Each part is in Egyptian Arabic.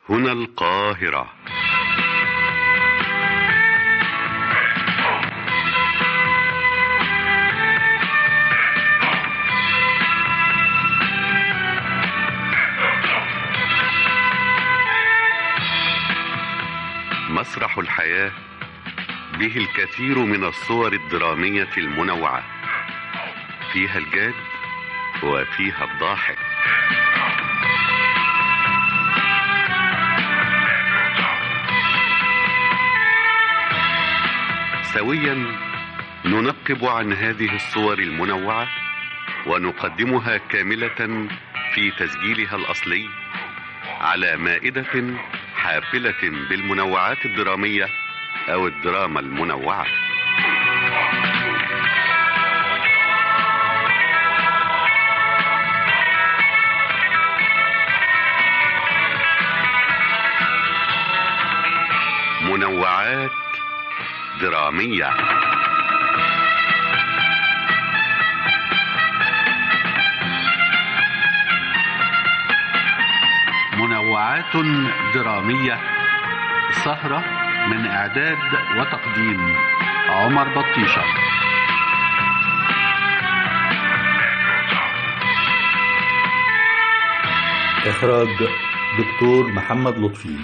هنا القاهرة مسرح الحياة به الكثير من الصور الدرامية المنوعة فيها الجاد وفيها الضاحك سويا ننقب عن هذه الصور المنوعة ونقدمها كاملة في تسجيلها الأصلي على مائدة حافلة بالمنوعات الدرامية أو الدراما المنوعة منوعات درامية منوعات درامية سهرة من إعداد وتقديم عمر بطيشة إخراج دكتور محمد لطفي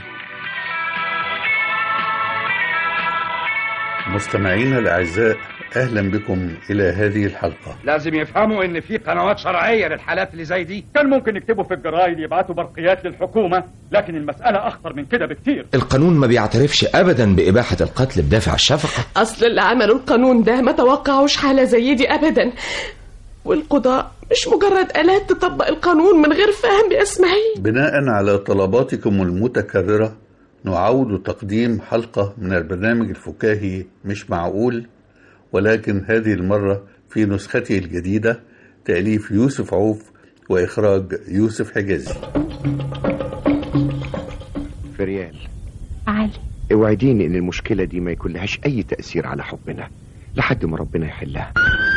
مستمعينا الأعزاء أهلا بكم إلى هذه الحلقة لازم يفهموا ان في قنوات شرعيه للحالات اللي زي دي كان ممكن يكتبوا في الجرايد يبعتوا برقيات للحكومة لكن المسألة أخطر من كده بكتير القانون ما بيعترفش ابدا باباحه القتل بدافع الشفقه أصل اللي عملوا القانون ده ما توقعوش حالة زي دي أبدا والقضاء مش مجرد آلات تطبق القانون من غير فهم يا إسماعيل بناء على طلباتكم المتكررة نعود تقديم حلقة من البرنامج الفكاهي مش معقول ولكن هذه المرة في نسخته الجديدة تأليف يوسف عوف وإخراج يوسف حجازي فريال علي اوعديني ان المشكلة دي ما يكون لهاش اي تأثير على حبنا لحد ما ربنا يحلها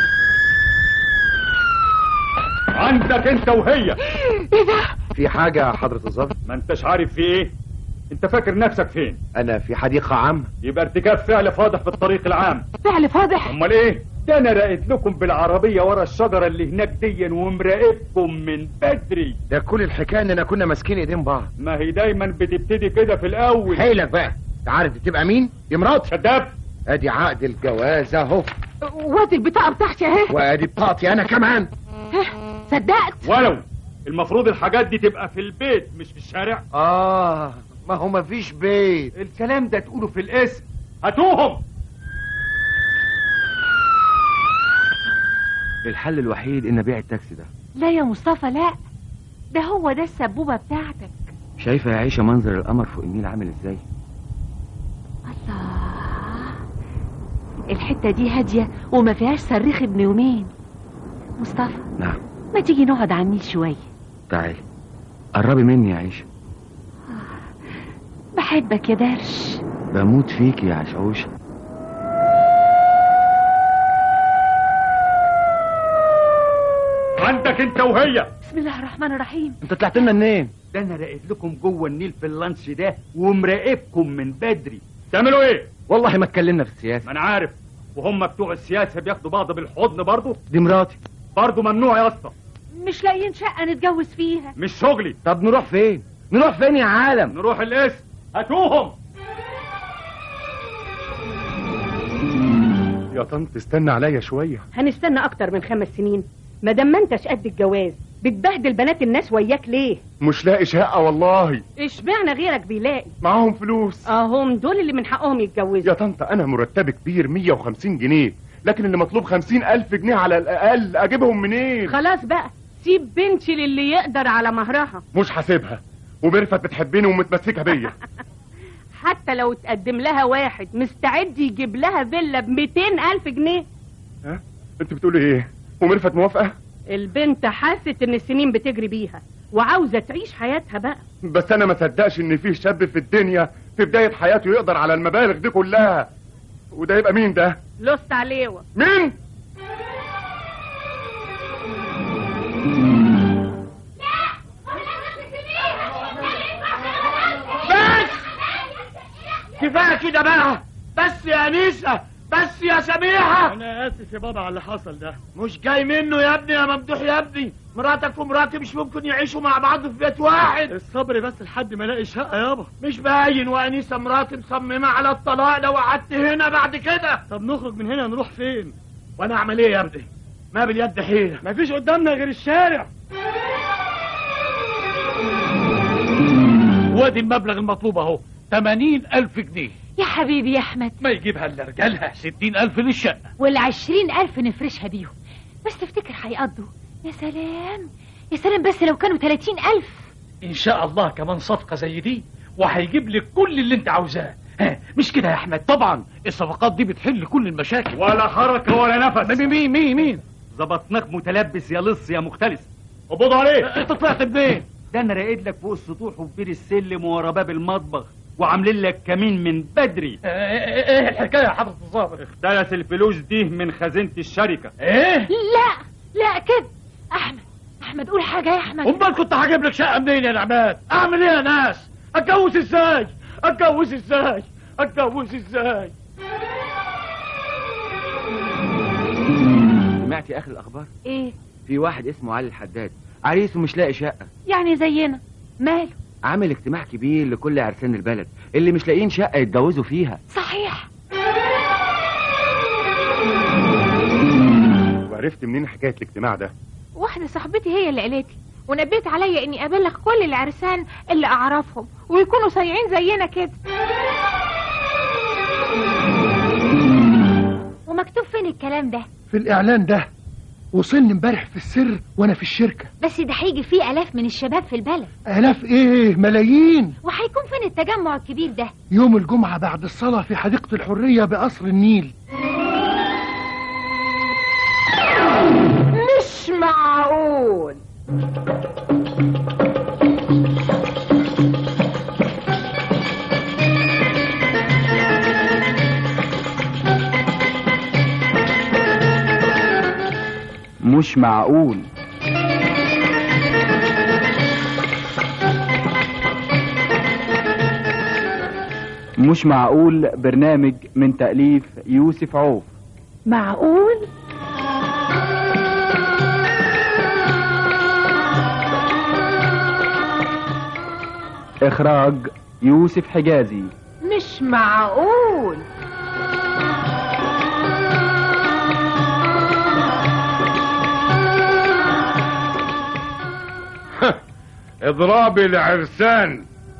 عندك أنت وهي في حاجة يا حضرة الظابط ما أنتش عارف في إيه أنت فاكر نفسك فين انا في حديقة عامة يبقى ارتكاب فعل فاضح في الطريق العام فعل فاضح أمال إيه ده أنا راقد لكم بالعربية ورا الشجرة اللي هناك دي ومراقبكم من بدري ده كل الحكاية اننا كنا ماسكين ايدين بعض ما هي دايما بتبتدي كده في الأول حيلك بقى انت عارف دي تبقى مين دي مراتي كذاب ادي عقد الجواز اهو وادي البطاقة بتاعتي اهي وادي بطاقتي انا كمان صدقت ولو المفروض الحاجات دي تبقى في البيت مش في الشارع اه ما هو مفيش بيت الكلام ده تقوله في الاسم هاتوهم الحل الوحيد ان ابيع التاكسي ده لا يا مصطفى لا ده هو ده السبوبة بتاعتك شايفة يا عيشة منظر القمر فوق النيل عامل ازاي الله الحتة دي هادية وما فيهاش صريخ ابن يومين مصطفى نعم ما تيجي نقعد على النيل شوية تعالي قربي مني يا عيشة بحبك يا درش بموت فيكي يا عشعوشة عندك انت وهي بسم الله الرحمن الرحيم انت طلعت لنا منين ده انا راقد لكم جوه النيل في اللانش ده ومراقبكم من بدري تعملوا ايه والله ما اتكلمنا في السياسة ما انا عارف وهم بتوع السياسه بياخدوا بعض بالحضن برضه دي مراتي برضه ممنوع يا اسطى مش لاقيين شقة نتجوز فيها مش شغلي طب نروح فين نروح فين يا عالم نروح القسم هاتوهم يا طنط استنى عليا شوية هنستنى اكتر من خمس سنين ما دام ما انتش قد الجواز بتبهدل بنات الناس وياك ليه مش لاقي شقة والله اشمعنى غيرك بيلاقي معاهم فلوس اهم دول اللي من حقهم يتجوزوا يا طنط أنا مرتبي كبير 150 جنيه لكن اللي مطلوب 50 ألف جنيه على الأقل أجيبهم منين خلاص بقى سيب بنتي للي يقدر على مهرها مش حاسبها وميرفت بتحبني ومتمسكة بيا حتى لو تقدم لها واحد مستعد يجيب لها فيلا ب ألف جنيه ها انت بتقولي ايه وميرفت موافقة البنت حست ان السنين بتجري بيها وعاوزة تعيش حياتها بقى بس انا ما صدقش ان فيه شاب في الدنيا في بداية حياته يقدر على المبالغ دي كلها وده يبقى مين ده لست عليوة مين كفايه كده بقى بس يا انيسه بس يا سميحه انا اسف يا بابا على اللي حصل ده مش جاي منه يا ابني يا ممدوح يا ابني مراتك ومراتي مش ممكن يعيشوا مع بعض في بيت واحد الصبر بس لحد ما الاقي شقه يابا مش باين وانيسه مراتي مصممه على الطلاق لو قعدت هنا بعد كده طب نخرج من هنا نروح فين وانا اعمل ايه يا ابني ما باليد حيله مفيش قدامنا غير الشارع وادي المبلغ المطلوب اهو 80 ألف جنيه يا حبيبي يا احمد ما يجيبها الا رجالها 60 ألف للشقة والعشرين ألف نفرشها بيهم بس تفتكر هيقضوا يا سلام يا سلام بس لو كانوا تلاتين ألف إن شاء الله كمان صفقة زي دي وهيجيب لك كل اللي أنت عاوزاه ها، مش كده يا أحمد طبعا الصفقات دي بتحل كل المشاكل ولا حركة ولا نفس مين مين مين مين ظبطناك متلبس يا لص يا مختلس قبض عليه انت طلعت منين ده انا راقد لك فوق السطوح وفي بير السلم ورا باب المطبخ وعاملين لك كمين من بدري ايه الحكايه يا حضره الظابط اختلس الفلوس دي من خزينه الشركه ايه لا لا كده أحمد أحمد قول حاجة يا أحمد امال كنت هجيب لك شقه منين يا نعمات اعمل ايه يا ناس اتجوز ازاي اتجوز ازاي اتجوز ازاي سمعتي اخر الاخبار إيه في واحد اسمه علي الحداد عريس ومش لاقي شقه يعني زينا ماله عامل اجتماع كبير لكل عرسان البلد اللي مش لاقيين شقه يتجوزوا فيها صحيح وعرفت منين حكايه الاجتماع ده واحدة صاحبتي هي اللي قالت لي ونبهت عليا اني ابلغ كل العرسان اللي اعرفهم ويكونوا صايعين زينا كده ومكتوب فين الكلام ده في الإعلان ده وصلني امبارح في السر وأنا في الشركة بس ده هيجي فيه آلاف من الشباب في البلد آلاف إيه ملايين وهيكون فين التجمع الكبير ده يوم الجمعة بعد الصلاة في حديقة الحرية بقصر النيل مش معقول مش معقول مش معقول برنامج من تأليف يوسف عوف معقول إخراج يوسف حجازي مش معقول اضراب العرسان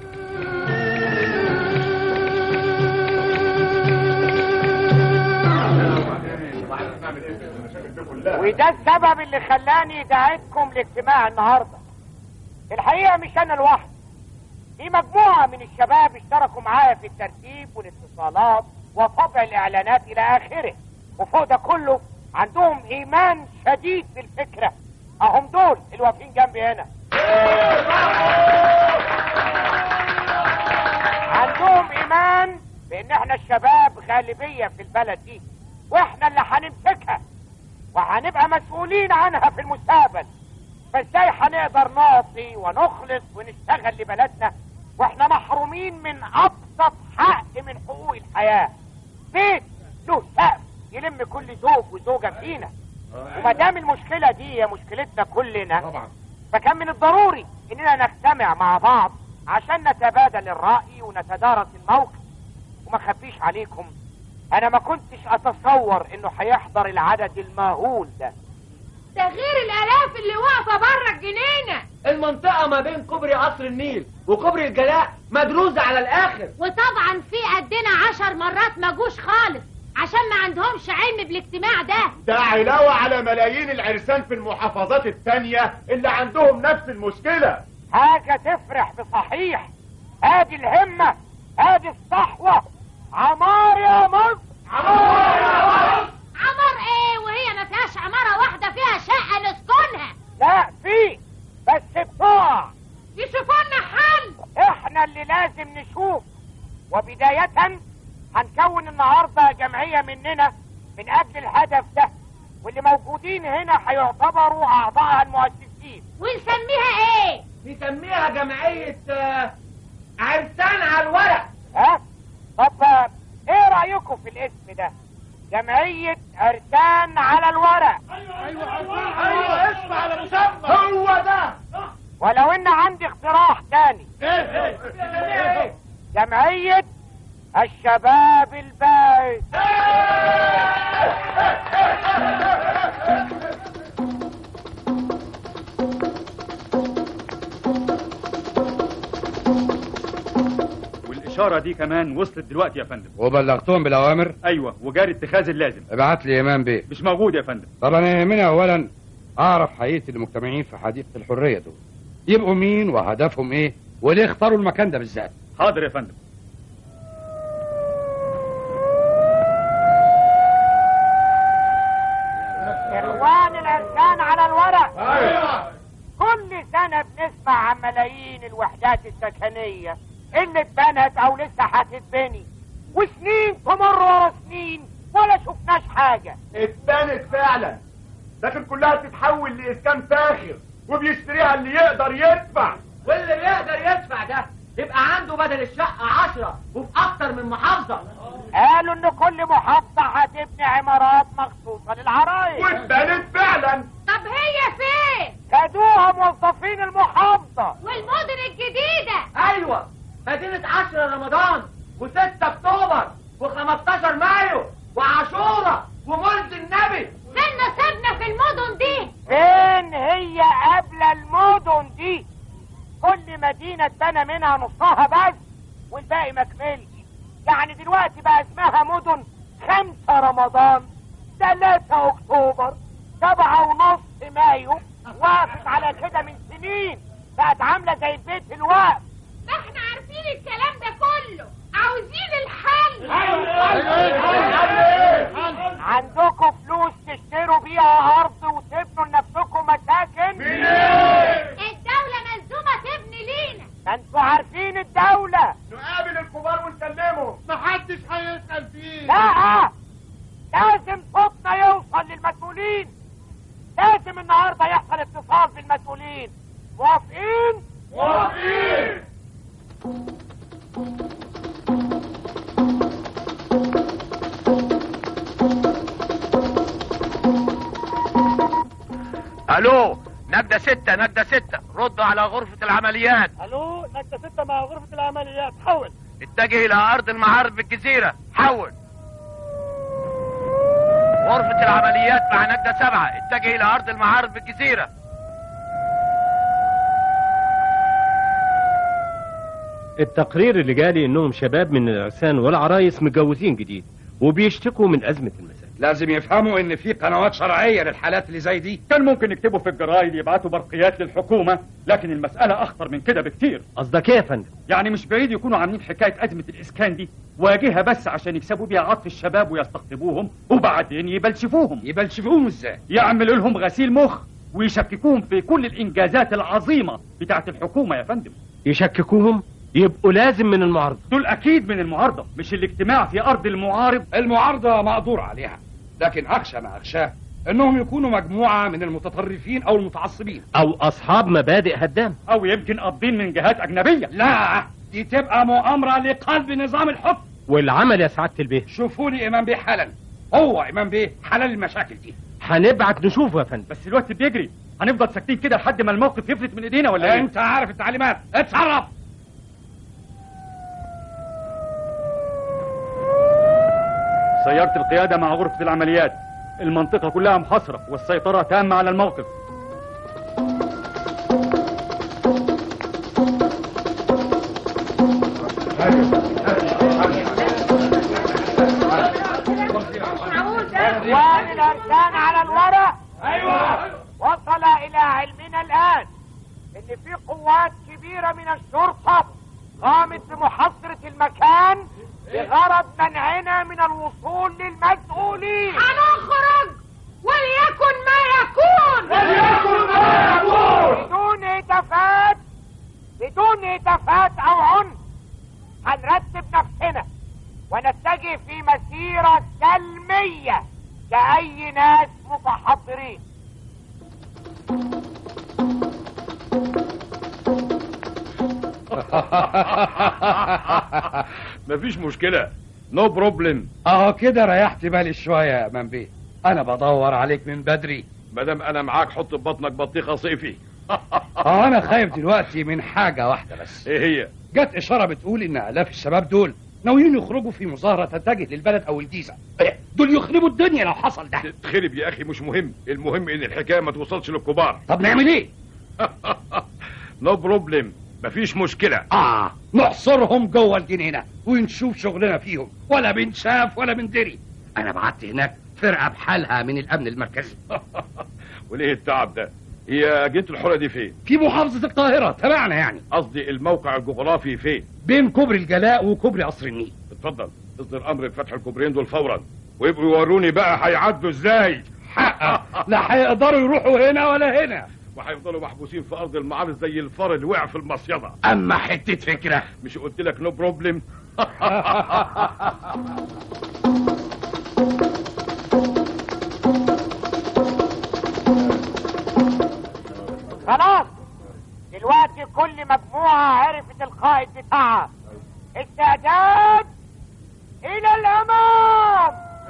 وده السبب اللي خلاني دعيتكم لاجتماع النهارده الحقيقه مش انا لوحدي في مجموعه من الشباب اشتركوا معايا في الترتيب والاتصالات وطبع الاعلانات الى اخره وفوق ده كله عندهم ايمان شديد بالفكره اهم دول اللي واقفين جنبي هنا عندهم ايمان بان احنا الشباب غالبيه في البلد دي واحنا اللي هنمسكها وهنبقى مسؤولين عنها في المستقبل فازاي هنقدر نعطي ونخلص ونشتغل لبلدنا واحنا محرومين من ابسط حق من حقوق الحياه بيت له سقف يلم كل زوج وزوجه فينا وما دام المشكله دي هي مشكلتنا كلنا طبعا فكان من الضروري اننا نجتمع مع بعض عشان نتبادل الراي ونتدارس الموقف وما خبيش عليكم انا ما كنتش اتصور انه هيحضر العدد المهول ده ده غير الالاف اللي واقفه بره الجنينه المنطقه ما بين كوبري قصر النيل وكوبري الجلاء مدروسه على الاخر وطبعا في قدنا عشر مرات ما جوش خالص عشان ما عندهمش علم بالاجتماع ده ده علاوة على ملايين العرسان في المحافظات التانية اللي عندهم نفس المشكلة حاجه تفرح بصحيح ادي الهمه ادي الصحوه عمار يا مصر عمار يا مصر عمار ايه وهي ما فيهاش عمارة واحدة فيها شقة نسكنها لا في بس بتوع يشوفوا لنا حل احنا اللي لازم نشوف وبداية هنكون النهاردة جمعية مننا من اجل الهدف ده واللي موجودين هنا هيعتبروا اعضاء المؤسسين ونسميها ايه نسميها جمعية آه، عرسان على الورق ها طب في الاسم ده جمعية عرسان على الورق ايوه اسم على مسمى هو ده ولو ان عندي اقتراح تاني ايه جمعية الشباب البائس والاشاره دي كمان وصلت دلوقتي يا فندم وبلغتهم بالاوامر ايوه وجاري اتخاذ اللازم ابعت لي امام بيه مش موجود يا فندم طب انا يهمني اولا اعرف حقيقه المجتمعين في حديقه الحريه دول يبقوا مين وهدفهم ايه وليه اختاروا المكان ده بالذات حاضر يا فندم اخوان العرسان على الورق ايوه كل سنة بنسمع عن ملايين الوحدات السكنية اللي اتبنت او لسه هتتبني وسنين تمر ورا سنين ولا شفناش حاجة اتبنت فعلا لكن كلها تتحول لاسكان فاخر وبيشتريها اللي يقدر يدفع واللي بيقدر يدفع ده يبقى عنده بدل الشقة عشرة وفي أكتر من محافظة قالوا إن كل محافظة هتبني عمارات مخصوصة للعرايس واتبنت فعلا طب هي فين خدوها موظفين المحافظة والمدن الجديدة أيوة مدينة عشرة رمضان وستة أكتوبر و15 مايو وعاشورة ومولد النبي فين نصيبنا في المدن دي فين هي قبل المدن دي كل مدينة اتبنى منها نصها بس والباقي مكملش يعني دلوقتي بقى اسمها مدن خمسة رمضان ثلاثة اكتوبر سبعة ونص مايو وقفت على كده من سنين بقت عاملة زي البيت الوقف ما احنا عارفين الكلام ده كله عاوزين الحل عندكم فلوس تشتروا بيها ارض وتبنوا لنفسكم مساكن الدولة ملزومة تبني لينا ما انتوا عارفين الدولة نقابل الكبار ونكلمهم محدش هيسأل فيه لا لازم صوتنا يوصل للمسؤولين لازم النهارده يحصل اتصال بالمسؤولين موافقين؟ موافقين الو نجدة ستة نجدة ستة ردوا على غرفة العمليات الو نجدة ستة مع غرفة العمليات حول اتجه الى ارض المعارض بالجزيرة حول غرفة العمليات مع نجدة سبعة اتجه الى ارض المعارض بالجزيرة التقرير اللي جالي انهم شباب من العرسان والعرايس متجوزين جديد وبيشتكوا من ازمه المساكن لازم يفهموا ان في قنوات شرعيه للحالات اللي زي دي كان ممكن يكتبوا في الجرايد يبعتوا برقيات للحكومة لكن المسألة أخطر من كده بكتير قصدك ايه يا فندم يعني مش بعيد يكونوا عاملين حكاية أزمة الإسكان دي واجهة بس عشان يكسبوا بيها عطف الشباب ويستقطبوهم وبعدين يبلشفوهم يبلشفوهم ازاي يعملوا لهم غسيل مخ ويشككوهم في كل الإنجازات العظيمة بتاعت الحكومة يا فندم يشككوهم يبقوا لازم من المعارضه دول أكيد من المعارضة مش الاجتماع في أرض المعارض المعارضه مقدور عليها لكن اخشى ما اخشاه انهم يكونوا مجموعه من المتطرفين او المتعصبين او اصحاب مبادئ هدام أو يمكن قابضين من جهات أجنبية لا دي تبقى مؤامره لقلب نظام الحكم والعمل يا سعاده البيه شوفوا لي امام بيه حالا هو امام بيه حلال المشاكل دي هنبعت نشوفه يا فندم بس الوقت بيجري هنفضل ساكتين كده لحد ما الموقف يفلت من ايدينا ولا ايه؟ انت عارف التعليمات اتصرف سيارة القيادة مع غرفة العمليات المنطقة كلها محاصرة والسيطرة تامة على الموقف اخوان الاركان على الورق ايوه وصل الى علمنا الان ان في قوات كبيرة من الشرطة قامت بمحاصرة المكان بغرض منعنا من الوصول للمسؤولين هنخرج وليكن ما يكون وليكن ما يكون بدون هتافات بدون هتافات او عنف هنرتب نفسنا ونتجه في مسيرة سلمية كأي ناس متحضرين مفيش مشكله نو بروبلم اهو كده ريحت بالي شويه يا امام بيه انا بدور عليك من بدري مادام انا معاك حط في بطنك بطيخه صيفي اه انا خايف دلوقتي من حاجه واحده بس ايه هي جت اشاره بتقول ان الاف الشباب دول ناويين يخرجوا في مظاهره تتجه للبلد او الجيزه إيه، دول يخربوا الدنيا لو حصل ده تخرب يا اخي مش مهم المهم ان الحكايه ما توصلش للكبار طب نعمل ايه نو بروبلم مفيش مشكله اه نحصرهم جوه الجنينه ونشوف شغلنا فيهم ولا بنشاف ولا بندري انا بعت هناك فرقه بحالها من الامن المركزي وليه التعب ده هي جنة الحرة دي فين في محافظه القاهره تبعنا يعني قصدي الموقع الجغرافي فين بين كوبري الجلاء وكوبري قصر النيل اتفضل اصدر امر بفتح الكوبرين دول فورا ويبقوا يوروني بقى هيعدوا ازاي حقق لا هيقدروا يروحوا هنا ولا هنا وهيفضلوا محبوسين في ارض المعارض زي الفار اللي وقع في المصيده اما حته فكره مش قلت لك نو بروبلم خلاص دلوقتي كل مجموعة عرفت القائد بتاعها استعداد إلى الأمام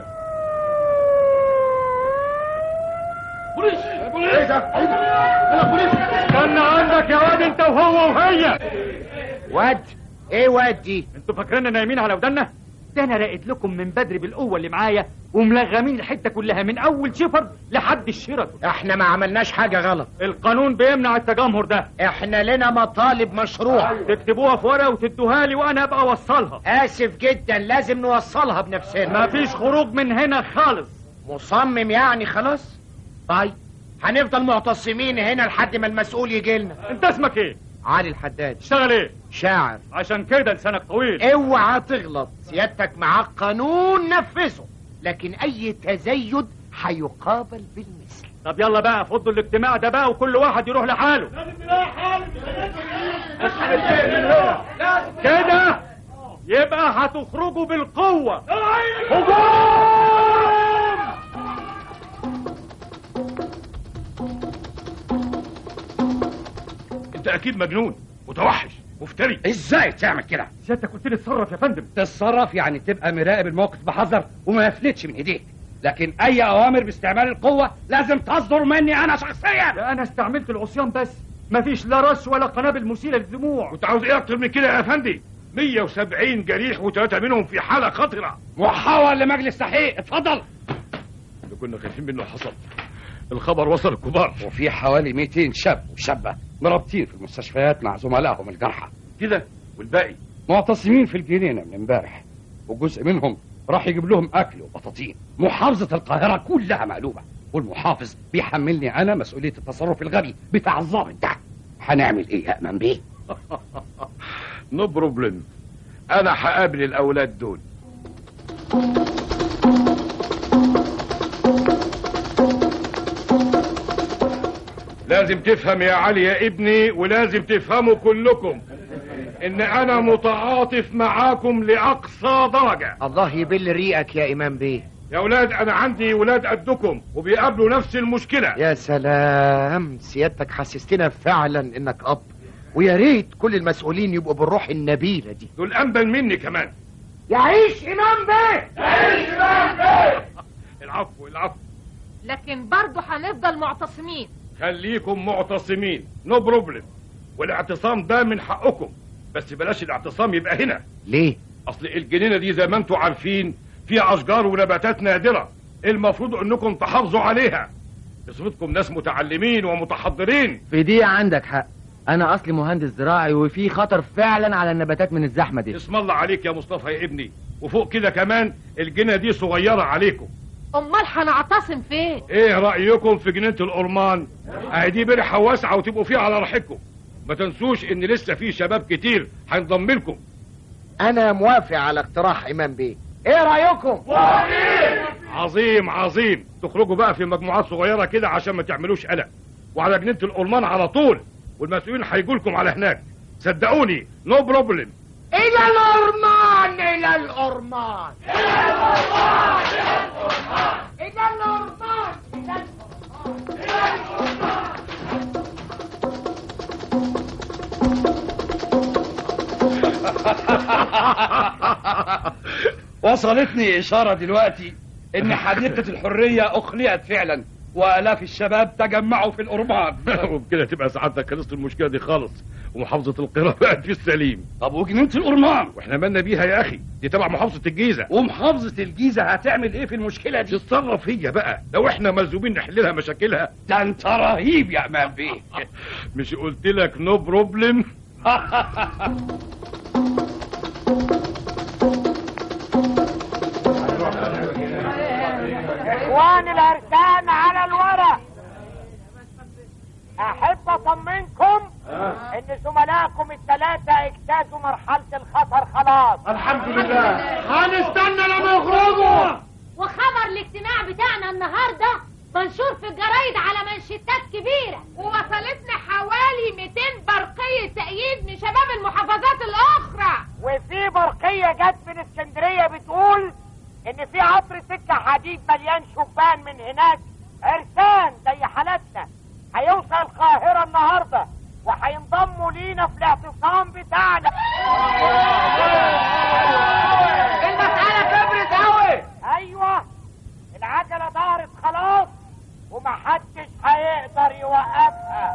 بوليس بوليس بوليس استنى عندك يا واد انت وهو وهي واد ايه واد دي انتوا فاكريننا نايمين على ودنا ده انا راقد لكم من بدري بالقوه اللي معايا وملغمين الحته كلها من اول شفر لحد الشيراتون احنا ما عملناش حاجة غلط القانون بيمنع التجمهر ده احنا لنا مطالب مشروع تكتبوها في ورقه وتدوها لي وانا ابقى اوصلها اسف جدا لازم نوصلها بنفسنا مفيش خروج من هنا خالص مصمم يعني خلاص طيب هنفضل معتصمين هنا لحد ما المسؤول يجي لنا انت اسمك ايه علي الحداد تشتغل ايه شاعر عشان كده لسانك طويل اوعى تغلط سيادتك معاك قانون نفذه لكن اي تزيد هيقابل بالمثل طب يلا بقى فضوا الاجتماع ده بقى وكل واحد يروح لحاله كده يبقى هتخرجوا بالقوة هجوم انت اكيد مجنون متوحش مفتري ازاي تعمل كده سيادتك قلت لي اتصرف يا فندم تتصرف يعني تبقى مراقب الموقف بحذر وما يفلتش من ايديك لكن اي اوامر باستعمال القوه لازم تصدر مني انا شخصيا ده انا استعملت العصيان بس مفيش لا رش ولا قنابل مسيله للدموع كنت عاوز ايه اكتر من كده يا افندي 170 جريح وثلاثه منهم في حاله خطره محاول لمجلس تحقيق اتفضل اللي كنا خايفين منه حصل الخبر وصل الكبار وفي حوالي 200 شاب وشابه مرابطين في المستشفيات مع زملائهم الجرحى كده والباقي معتصمين في الجنينه من امبارح وجزء منهم راح يجيب لهم اكل وبطاطين محافظه القاهره كلها مقلوبه والمحافظ بيحملني انا مسؤوليه التصرف الغبي بتاع الضابط ده هنعمل ايه يا امام بيه نو بروبلم انا هقابل الاولاد دول لازم تفهم يا علي يا ابني ولازم تفهموا كلكم ان انا متعاطف معاكم لاقصى درجة الله يبل ريقك يا امام بيه يا ولاد انا عندي ولاد قدكم وبيقابلوا نفس المشكلة يا سلام سيادتك حسستنا فعلا انك اب ويا ريت كل المسؤولين يبقوا بالروح النبيله دي دول انبل مني كمان يعيش امام بيه يعيش امام بيه العفو العفو لكن برضه هنفضل معتصمين خليكم معتصمين نو بروبلم والاعتصام ده من حقكم بس بلاش الاعتصام يبقى هنا ليه اصل الجنينه دي زي ما انتم عارفين فيها اشجار ونباتات نادره المفروض انكم تحافظوا عليها بصفتكم ناس متعلمين ومتحضرين في دي عندك حق انا اصلي مهندس زراعي وفي خطر فعلا على النباتات من الزحمه دي اسم الله عليك يا مصطفى يا ابني وفوق كده كمان الجنينه دي صغيره عليكم امال هنعتصم فين ايه رايكم في جنينه الأرمان اهي دي برحه واسعه وتبقوا فيها على راحتكم ما تنسوش ان لسه في شباب كتير هينضم لكم انا موافق على اقتراح امام بيه ايه رايكم عظيم عظيم تخرجوا بقى في مجموعات صغيره كده عشان ما تعملوش قلق وعلى جنينه الأرمان على طول والمسؤولين هيجوا لكم على هناك صدقوني نو بروبلم الى الارمان الى الارمان الى الارمان الى الارمان الى الارمان وصلتني اشاره دلوقتي ان حديقه الحريه اخليت فعلا والاف الشباب تجمعوا في الأرمان وبكده تبقى سعادتك خلصت المشكله دي خالص ومحافظه القاهره بقت في السليم طب وجنينه الأرمان واحنا مالنا بيها يا اخي دي تبع محافظه الجيزه ومحافظه الجيزه هتعمل ايه في المشكله دي تتصرف هي بقى لو احنا ملزومين نحل لها مشاكلها ده انت رهيب يا امام بيه مش قلت لك نو بروبلم اخوان الاركان على الورق احب اطمنكم ان زملائكم الثلاثة اجتازوا مرحلة الخطر خلاص الحمد لله هنستنى لما يخرجوا وخبر الاجتماع بتاعنا النهارده منشور في الجرايد على منشطات كبيرة ووصلتنا حوالي 200 برقية تأييد من شباب المحافظات الأخرى وفي برقية جت من اسكندرية بتقول ان في قطر سكة حديد مليان شبان من هناك عرسان زي حالتنا هيوصل القاهرة النهاردة وهينضموا لينا في الاعتصام بتاعنا المسألة كبرت قوي ايوه العجلة دارت خلاص ومحدش هيقدر يوقفها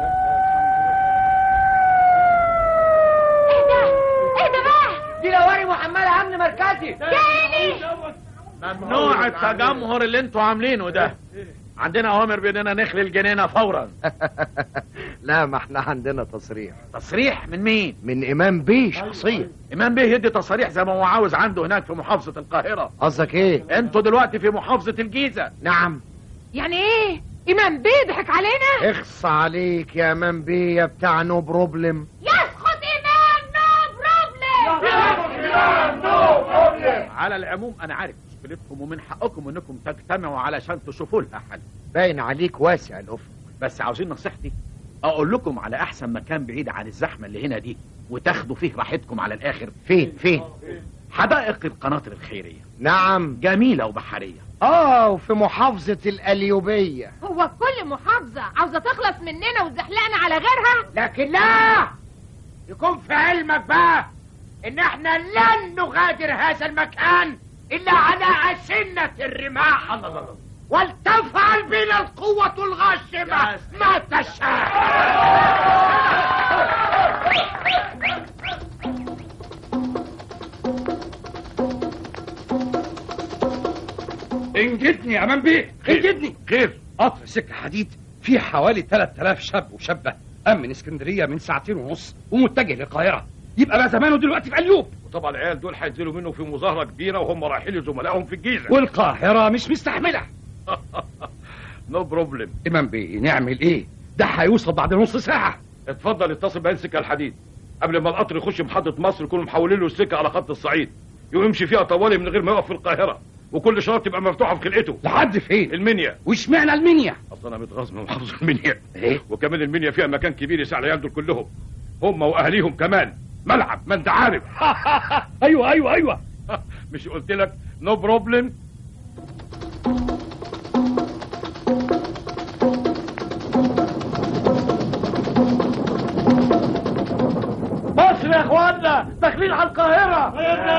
ايه ده ايه ده بقى دي لواري محملة امن مركزي تاني ممنوع التجمهر اللي انتوا عاملينه ده عندنا اوامر باننا نخلي الجنينه فورا لا ما احنا عندنا تصريح تصريح من مين من امام بيه شخصيا امام بيه يدي تصاريح زي ما هو عاوز عنده هناك في محافظه القاهره قصدك ايه انتوا دلوقتي في محافظه الجيزه نعم يعني ايه إمام بيه ضحك علينا اخص عليك يا امام بيه يا بتاع نو بروبلم يسقط امام نو بروبلم على العموم انا عارف مشكلتكم ومن حقكم انكم تجتمعوا علشان تشوفوا لها حل باين عليك واسع الافق بس عاوزين نصيحتي اقول لكم على احسن مكان بعيد عن الزحمه اللي هنا دي وتاخدوا فيه راحتكم على الاخر فين فين حدائق القناطر الخيريه نعم جميله وبحريه اه وفي محافظة القليوبية هو كل محافظة عاوزة تخلص مننا وتزحلقنا على غيرها لكن لا يكون في علمك بقى ان احنا لن نغادر هذا المكان الا على أسنة الرماح ولتفعل بنا القوة الغاشمة ما تشاء انجدني يا امام بيه انجدني خير قطر سكة حديد فيه حوالي 3000 شاب وشابة قام من اسكندرية من ساعتين ونص ومتجه للقاهرة يبقى بقى زمانه دلوقتي في قليوب وطبعا العيال دول هينزلوا منه في مظاهره كبيره وهم رايحين لزملائهم في الجيزه والقاهرة مش مستحملة نو بروبلم امام بيه نعمل ايه ده هيوصل بعد نص ساعة اتفضل اتصل بين سكه الحديد قبل ما القطر يخش محطه مصر يكونوا محولين له السكه على خط الصعيد ويمشي فيها طوالي من غير ما يقف في القاهره وكل شهر تبقى مفتوحه في خلقته لحد فين المنيا واشمعنى المنيا اصل انا متغاظ من محافظه المنيا ايه وكمان المنيا فيها مكان كبير يسع العيال دول كلهم هم واهاليهم كمان ملعب ما انت عارف ايوه ايوه ايوه مش قلت لك نو بروبلم مصر يا اخوانا داخلين على القاهرة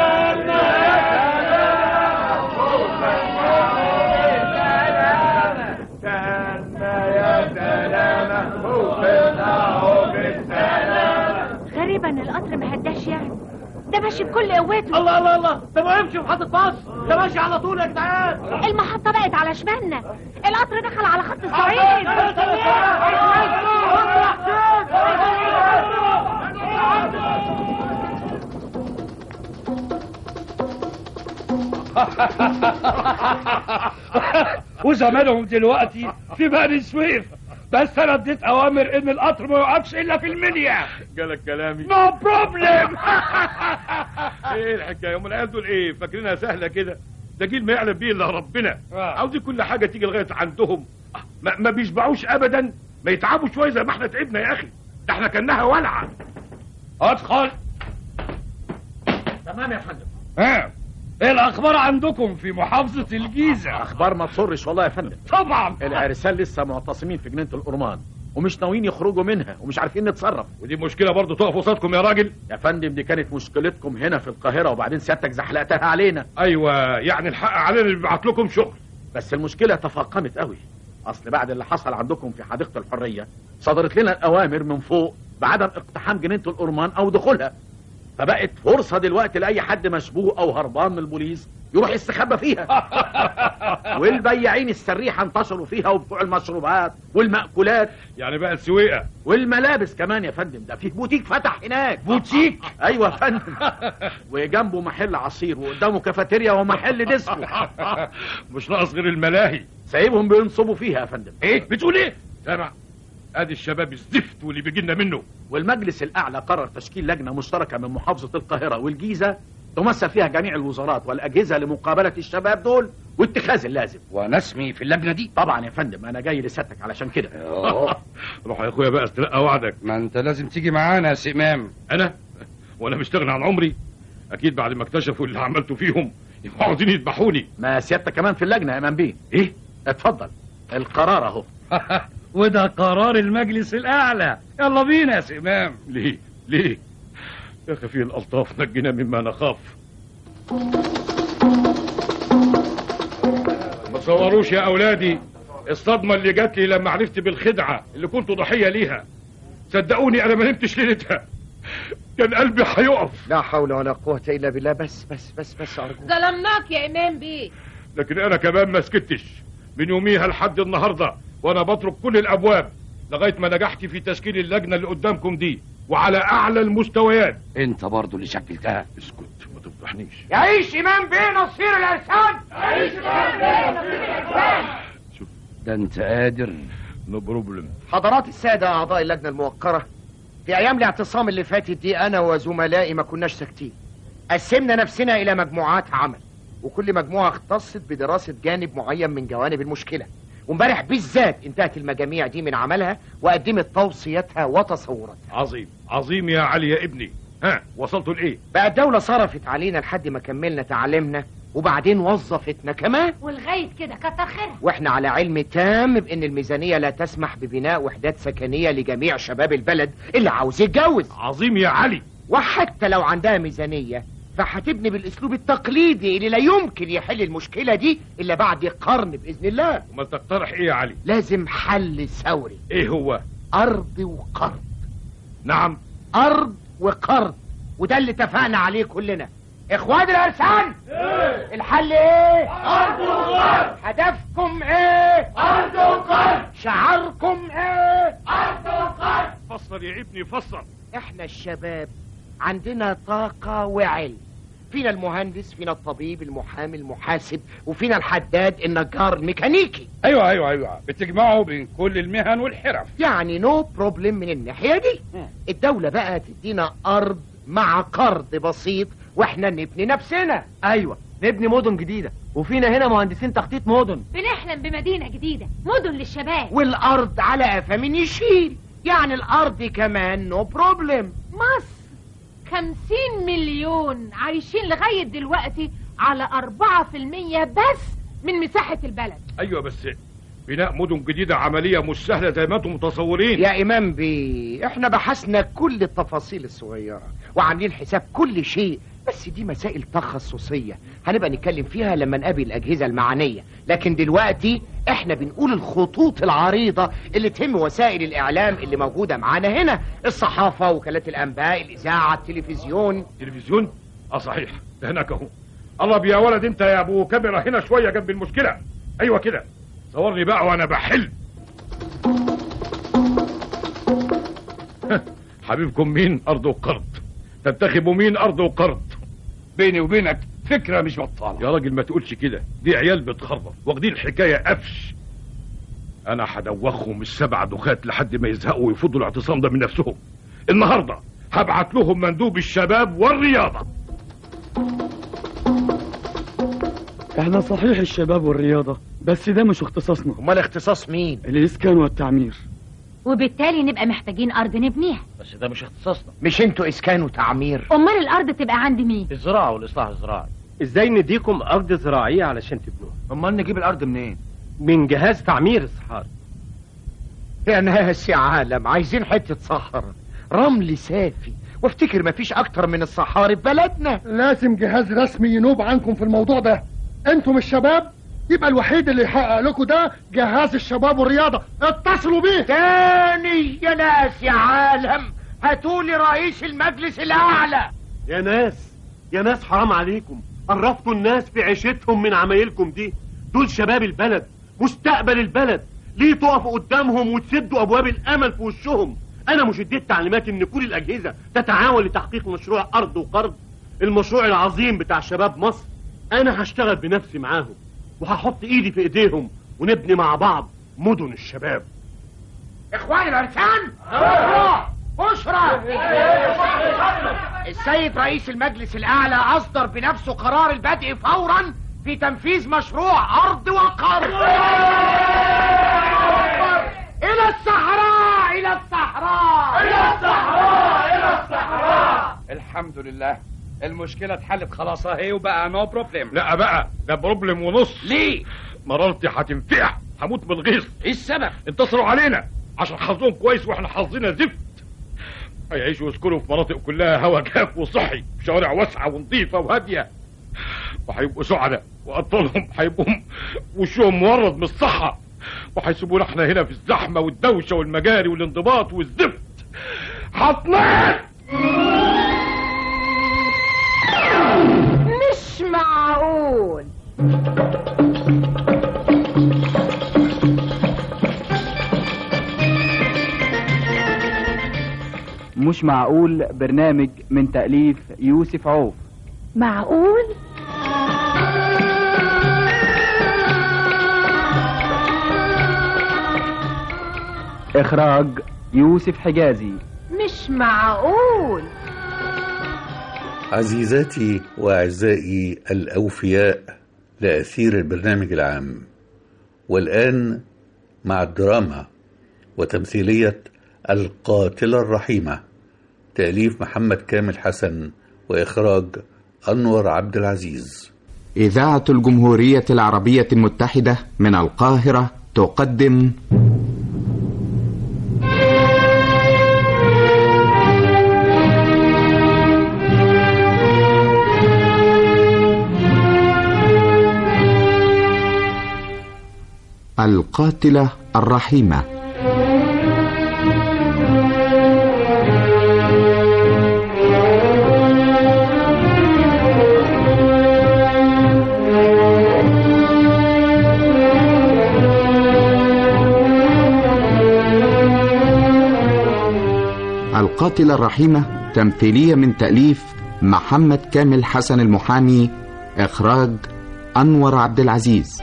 غريبا القطر ما هداش يعني ده ماشي بكل قوته الله الله الله ده ما يمشي في محطة مصر ده ماشي على طول يا جدعان المحطة بقت على شمالنا القطر دخل على خط الصعيد وزمانهم دلوقتي في بني سويف بس انا اديت اوامر ان القطر ما يوقفش الا في المنيا جالك كلامي نو بروبلم ايه الحكايه هم العيال دول ايه فاكرينها سهله كده ده جيل ما يعلم بيه الا ربنا عاوزين كل حاجه تيجي لغايه عندهم آه، ما, ما بيشبعوش ابدا ما يتعبوا شويه زي ما احنا تعبنا يا اخي ده احنا كانها ولعه ادخل تمام يا فندم ها ايه الاخبار عندكم في محافظة الجيزة اخبار ما تسرش والله يا فندم طبعا العرسان لسه معتصمين في جنينه الأرمان ومش ناويين يخرجوا منها ومش عارفين نتصرف ودي مشكله برضه تقف قصادكم يا راجل يا فندم دي كانت مشكلتكم هنا في القاهره وبعدين سيادتك زحلقتها علينا ايوه يعني الحق علينا اللي بيبعت لكم شغل بس المشكله تفاقمت قوي اصل بعد اللي حصل عندكم في حديقه الحريه صدرت لنا الاوامر من فوق بعدم اقتحام جنينه الأرمان او دخولها فبقت فرصه دلوقتي لاي حد مشبوه او هربان من البوليس يروح يستخبى فيها والبياعين السريحه انتشروا فيها وبتوع المشروبات والمأكولات يعني بقى السويقه والملابس كمان يا فندم ده في بوتيك فتح هناك بوتيك ايوه يا فندم وجنبه محل عصير وقدامه كافيتيريا ومحل ديسكو مش ناقص غير الملاهي سايبهم بينصبوا فيها يا فندم ايه بتقول ايه سامع ادي الشباب الزفت واللي بيجي لنا منه والمجلس الاعلى قرر تشكيل لجنه مشتركه من محافظه القاهره والجيزه تمثل فيها جميع الوزارات والاجهزه لمقابله الشباب دول واتخاذ اللازم ونسمي في اللجنه دي طبعا يا فندم انا جاي لسيادتك علشان كده روح يا اخويا بقى استلقى وعدك ما انت لازم تيجي معانا يا سي امام انا وانا مستغني عن عمري اكيد بعد ما اكتشفوا اللي عملته فيهم يبقوا عاوزين يذبحوني ما سيادتك كمان في اللجنه يا امام بيه ايه اتفضل القرار اهو وده قرار المجلس الاعلى يلا بينا يا سي امام ليه ليه يا خفي الالطاف نجنا مما نخاف ما تصوروش يا اولادي الصدمه اللي جات لي لما عرفت بالخدعه اللي كنت ضحيه ليها صدقوني انا ما نمتش ليلتها كان قلبي هيقف لا حول ولا قوة إلا بالله بس بس بس بس أرجوك ظلمناك يا إمام بيه لكن انا كمان ما سكتش من يوميها لحد النهارده وانا بترك كل الابواب لغايه ما نجحت في تشكيل اللجنه اللي قدامكم دي وعلى اعلى المستويات انت برضو اللي شكلتها اسكت ما تفضحنيش يعيش إمام بيه نصير الأرسان يعيش إمام بيه نصير الأرسان ده انت قادر نو بروبلم حضرات السادة أعضاء اللجنة الموقرة في أيام الاعتصام اللي فاتت دي أنا وزملائي ما كناش ساكتين قسمنا نفسنا إلى مجموعات عمل وكل مجموعة اختصت بدراسة جانب معين من جوانب المشكلة وامبارح بالذات انتهت المجاميع دي من عملها وقدمت توصياتها وتصوراتها عظيم عظيم يا علي يا ابني ها وصلتوا لايه بقى الدولة صرفت علينا لحد ما كملنا تعليمنا وبعدين وظفتنا كمان ولغايه كده كتر خيرها واحنا على علم تام بان الميزانية لا تسمح ببناء وحدات سكنية لجميع شباب البلد اللي عاوز يتجوز عظيم يا علي وحتى لو عندها ميزانية فهتبني بالاسلوب التقليدي اللي لا يمكن يحل المشكلة دي الا بعد قرن باذن الله ما تقترح ايه يا علي لازم حل ثوري ايه هو ارض وقرض نعم ارض وقرض وده اللي اتفقنا عليه كلنا اخوان الارسان إيه؟ الحل ايه أرض وقرض هدفكم ايه أرض وقرض شعاركم ايه أرض وقرض فصل يا ابني فصل احنا الشباب عندنا طاقة وعلم فينا المهندس فينا الطبيب المحامي المحاسب وفينا الحداد النجار الميكانيكي ايوه ايوه ايوه بتجمعوا بين كل المهن والحرف يعني نو بروبلم من الناحية دي الدولة بقى تدينا ارض مع قرض بسيط واحنا نبني نفسنا ايوه نبني مدن جديده وفينا هنا مهندسين تخطيط مدن بنحلم بمدينه جديده مدن للشباب والارض على قفا من يشيل يعني الارض كمان نو بروبلم مصر خمسين مليون عايشين لغاية دلوقتي على أربعة في المية بس من مساحة البلد ايوه بس بناء مدن جديده عمليه مش سهله زي ما انتم متصورين يا امام بي احنا بحثنا كل التفاصيل الصغيرة وعاملين حساب كل شيء بس دي مسائل تخصصية هنبقى نتكلم فيها لما نقابل الأجهزة المعنية لكن دلوقتي احنا بنقول الخطوط العريضة اللي تهم وسائل الإعلام اللي موجودة معانا هنا الصحافة وكالات الأنباء الإذاعة التلفزيون تلفزيون اه صحيح ده هناك اهو قرب يا ولد انت يا ابو كاميرا هنا شويه جنب المشكله ايوه كده صورني بقى وانا بحل حبيبكم مين ارض وقرض تنتخبوا مين ارض وقرض بيني وبينك فكره مش بطاله يا راجل ما تقولش كده دي عيال بتخرب واخدين الحكايه قفش انا هدوخهم السبع دخات لحد ما يزهقوا ويفضوا الاعتصام ده من نفسهم النهارده هبعت لهم مندوب الشباب والرياضه احنا صحيح الشباب والرياضة بس ده مش اختصاصنا امال اختصاص مين الاسكان والتعمير وبالتالي نبقى محتاجين ارض نبنيها بس ده مش اختصاصنا مش انتوا اسكان وتعمير امال الارض تبقى عند مين الزراعه والاصلاح الزراعي ازاي نديكم ارض زراعيه علشان تبنوها امال نجيب الارض منين من جهاز تعمير الصحاري يا ناس يا عالم عايزين حتة صحراء رمل سافي وافتكر مفيش اكتر من الصحاري في بلدنا لازم جهاز رسمي ينوب عنكم في الموضوع ده انتم الشباب يبقى الوحيد اللي يحقق لكم ده جهاز الشباب والرياضة اتصلوا بيه تاني يا ناس يا عالم هاتولي رئيس المجلس الاعلى يا ناس يا ناس حرام عليكم قرفتوا الناس في عيشتهم من عمايلكم دي دول شباب البلد مستقبل البلد ليه تقفوا قدامهم وتسدوا ابواب الامل في وشهم انا مش اديت تعليمات ان كل الاجهزه تتعاون لتحقيق مشروع ارض وقرض المشروع العظيم بتاع شباب مصر انا هشتغل بنفسي معاهم وهحط ايدي في ايديهم ونبني مع بعض مدن الشباب اخواني الاركان بشرى السيد رئيس المجلس الاعلى اصدر بنفسه قرار البدء فورا في تنفيذ مشروع ارض وقرض الى الصحراء الى الصحراء إلى الصحراء إلى الصحراء الحمد لله المشكلة اتحلت خلاص اهي وبقى نو بروبلم لا بقى ده بروبلم ونص ليه؟ مرارتي هتنفع هموت من الغيظ ايه السبب؟ انتصروا علينا عشان حظهم كويس واحنا حظنا زفت هيعيشوا ويسكنوا في مناطق كلها هوا جاف وصحي شوارع واسعة ونظيفة وهادية وهيبقوا سعداء وأطفالهم هيبقوا وشهم مورد من الصحة وهيسيبونا احنا هنا في الزحمة والدوشة والمجاري والانضباط والزفت هتنط مش معقول مش معقول برنامج من تأليف يوسف عوف معقول إخراج يوسف حجازي مش معقول عزيزاتي وأعزائي الأوفياء لأثير البرنامج العام والآن مع الدراما وتمثيلية القاتلة الرحيمة تأليف محمد كامل حسن وإخراج أنور عبد العزيز إذاعة الجمهورية العربية المتحدة من القاهرة تقدم القاتلة الرحيمة القاتلة الرحيمة تمثيلية من تأليف محمد كامل حسن المحامي إخراج أنور عبد العزيز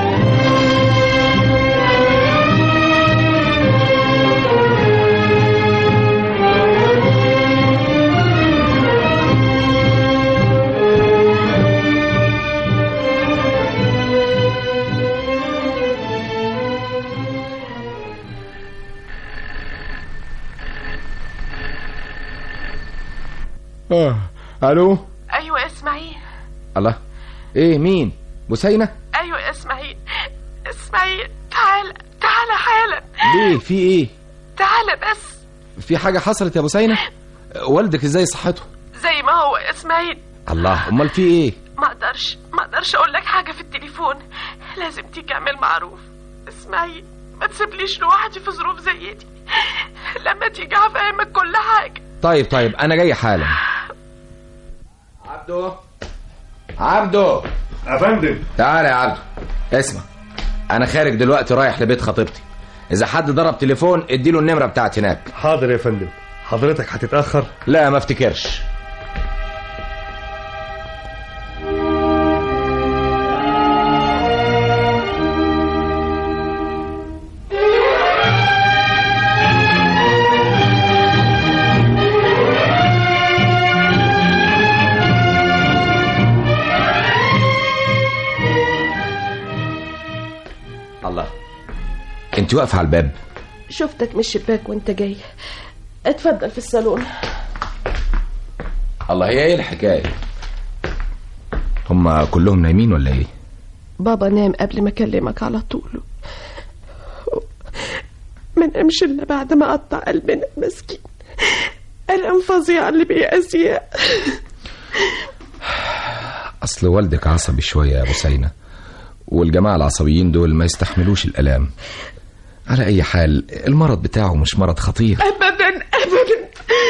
آه. الو ايوه يا اسماعيل الله ايه مين بوسينة ايوه يا اسماعيل اسماعيل تعال تعال حالا ليه في ايه تعال بس في حاجة حصلت يا بوسينة والدك ازاي صحته زي ما هو يا اسماعيل الله امال في ايه ما اقدرش ما اقدرش اقول لك حاجه في التليفون لازم تيجي اعمل معروف اسماعيل ما تسيبليش لوحدي في ظروف زي دي لما تيجي هفهمك كل حاجه طيب طيب انا جاي حالا عبدو عبدو يا فندم تعالى يا عبدو اسمع انا خارج دلوقتي رايح لبيت خطيبتي اذا حد ضرب تليفون اديله النمره بتاعتي هناك حاضر يا فندم حضرتك هتتأخر لا ما افتكرش الله انت واقفه على الباب شفتك من الشباك وانت جاي اتفضل في الصالون الله هي ايه الحكايه هم كلهم نايمين ولا ايه بابا نام قبل ما اكلمك على طول ما نامش الا بعد ما قطع قلبنا المسكين الام فظيع اللي بيأذيه اصل والدك عصبي شويه يا ابو سينا والجماعه العصبيين دول ما يستحملوش الالام على اي حال المرض بتاعه مش مرض خطير ابدا ابدا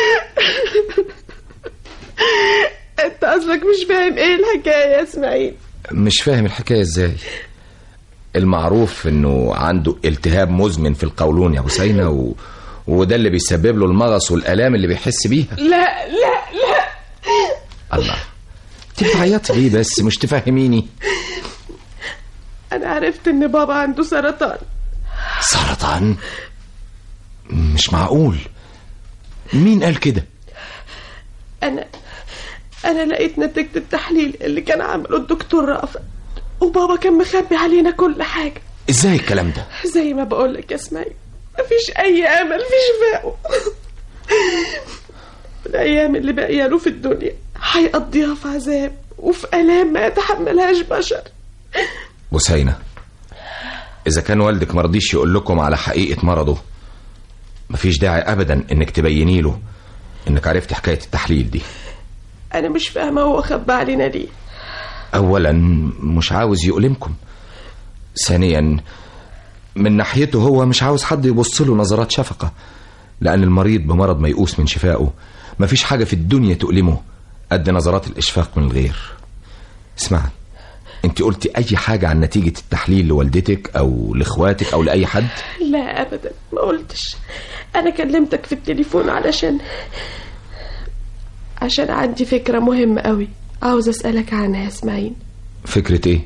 انت قصدك مش فاهم ايه الحكايه يا اسماعيل مش فاهم الحكايه ازاي المعروف انه عنده التهاب مزمن في القولون يا ابو سينا و... وده اللي بيسبب له المغص والالام اللي بيحس بيها لا لا لا الله انت بتعيطي ليه بس مش تفهميني انا عرفت ان بابا عنده سرطان سرطان مش معقول مين قال كده انا انا لقيت نتيجة التحليل اللي كان عمله الدكتور رأفت وبابا كان مخبي علينا كل حاجة ازاي الكلام ده زي ما بقولك يا اسماعيل مفيش اي امل في شفائه الايام اللي باقيه له في الدنيا هيقضيها في عذاب وفي الام ما يتحملهاش بشر بوسينة إذا كان والدك مرضيش يقول لكم على حقيقة مرضه مفيش داعي أبدا إنك تبيني له إنك عرفت حكاية التحليل دي انا مش فاهمه هو خبى علينا ليه أولا مش عاوز يؤلمكم ثانيا من ناحيته هو مش عاوز حد يبص له نظرات شفقة لأن المريض بمرض ميؤوس من شفائه مفيش حاجة في الدنيا تؤلمه قد نظرات الإشفاق من الغير اسمع انت قلتي اي حاجة عن نتيجة التحليل لوالدتك او لاخواتك او لاي حد لا ابدا ما قلتش انا كلمتك في التليفون علشان عشان عندي فكره مهمه قوي عاوز اسالك عنها يا اسماعيل فكرة ايه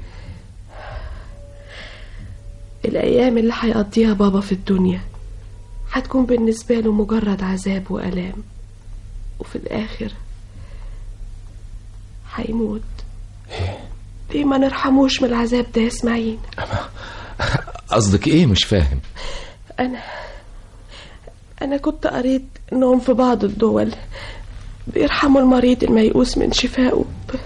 الايام اللي هيقضيها بابا في الدنيا هتكون بالنسبه له مجرد عذاب والام وفي الاخر هيموت ليه ما نرحموش من العذاب ده يا اسماعيل قصدك ايه مش فاهم انا انا كنت قريت انهم في بعض الدول بيرحموا المريض الميؤوس من شفائه ب...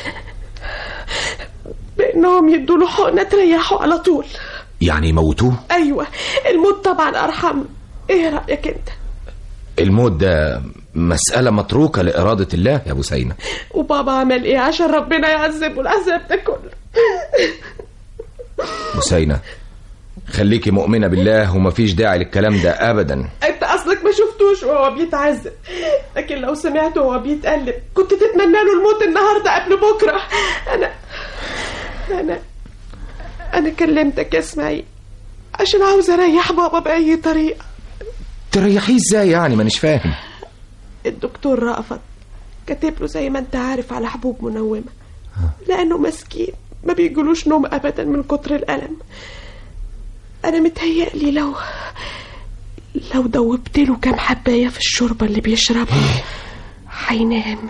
بانهم يدوا له حقنه تريحه على طول يعني يموتوه ايوه الموت طبعا ارحم ايه رايك انت الموت ده مسألة متروكة لإرادة الله يا أبو سينا وبابا عمل ايه عشان ربنا يعذبه العذاب ده كله أبو سينا خليكي مؤمنة بالله ومفيش داعي للكلام ده أبدا انت اصلك ما شفتوش وهو بيتعذب لكن لو سمعته وهو بيتقلب كنت تتمنى له الموت النهارده قبل بكره انا انا انا كلمتك يا اسماعيل عشان عاوز اريح بابا باي طريقه تريحيه ازاي يعني مانيش فاهم الدكتور رأفت كاتب له زي ما انت عارف على حبوب منومه لانه مسكين ما بيجلوش نوم ابدا من كتر الالم انا متهيألي لو لو دوبت له كام حبايه في الشوربه اللي بيشربها هينام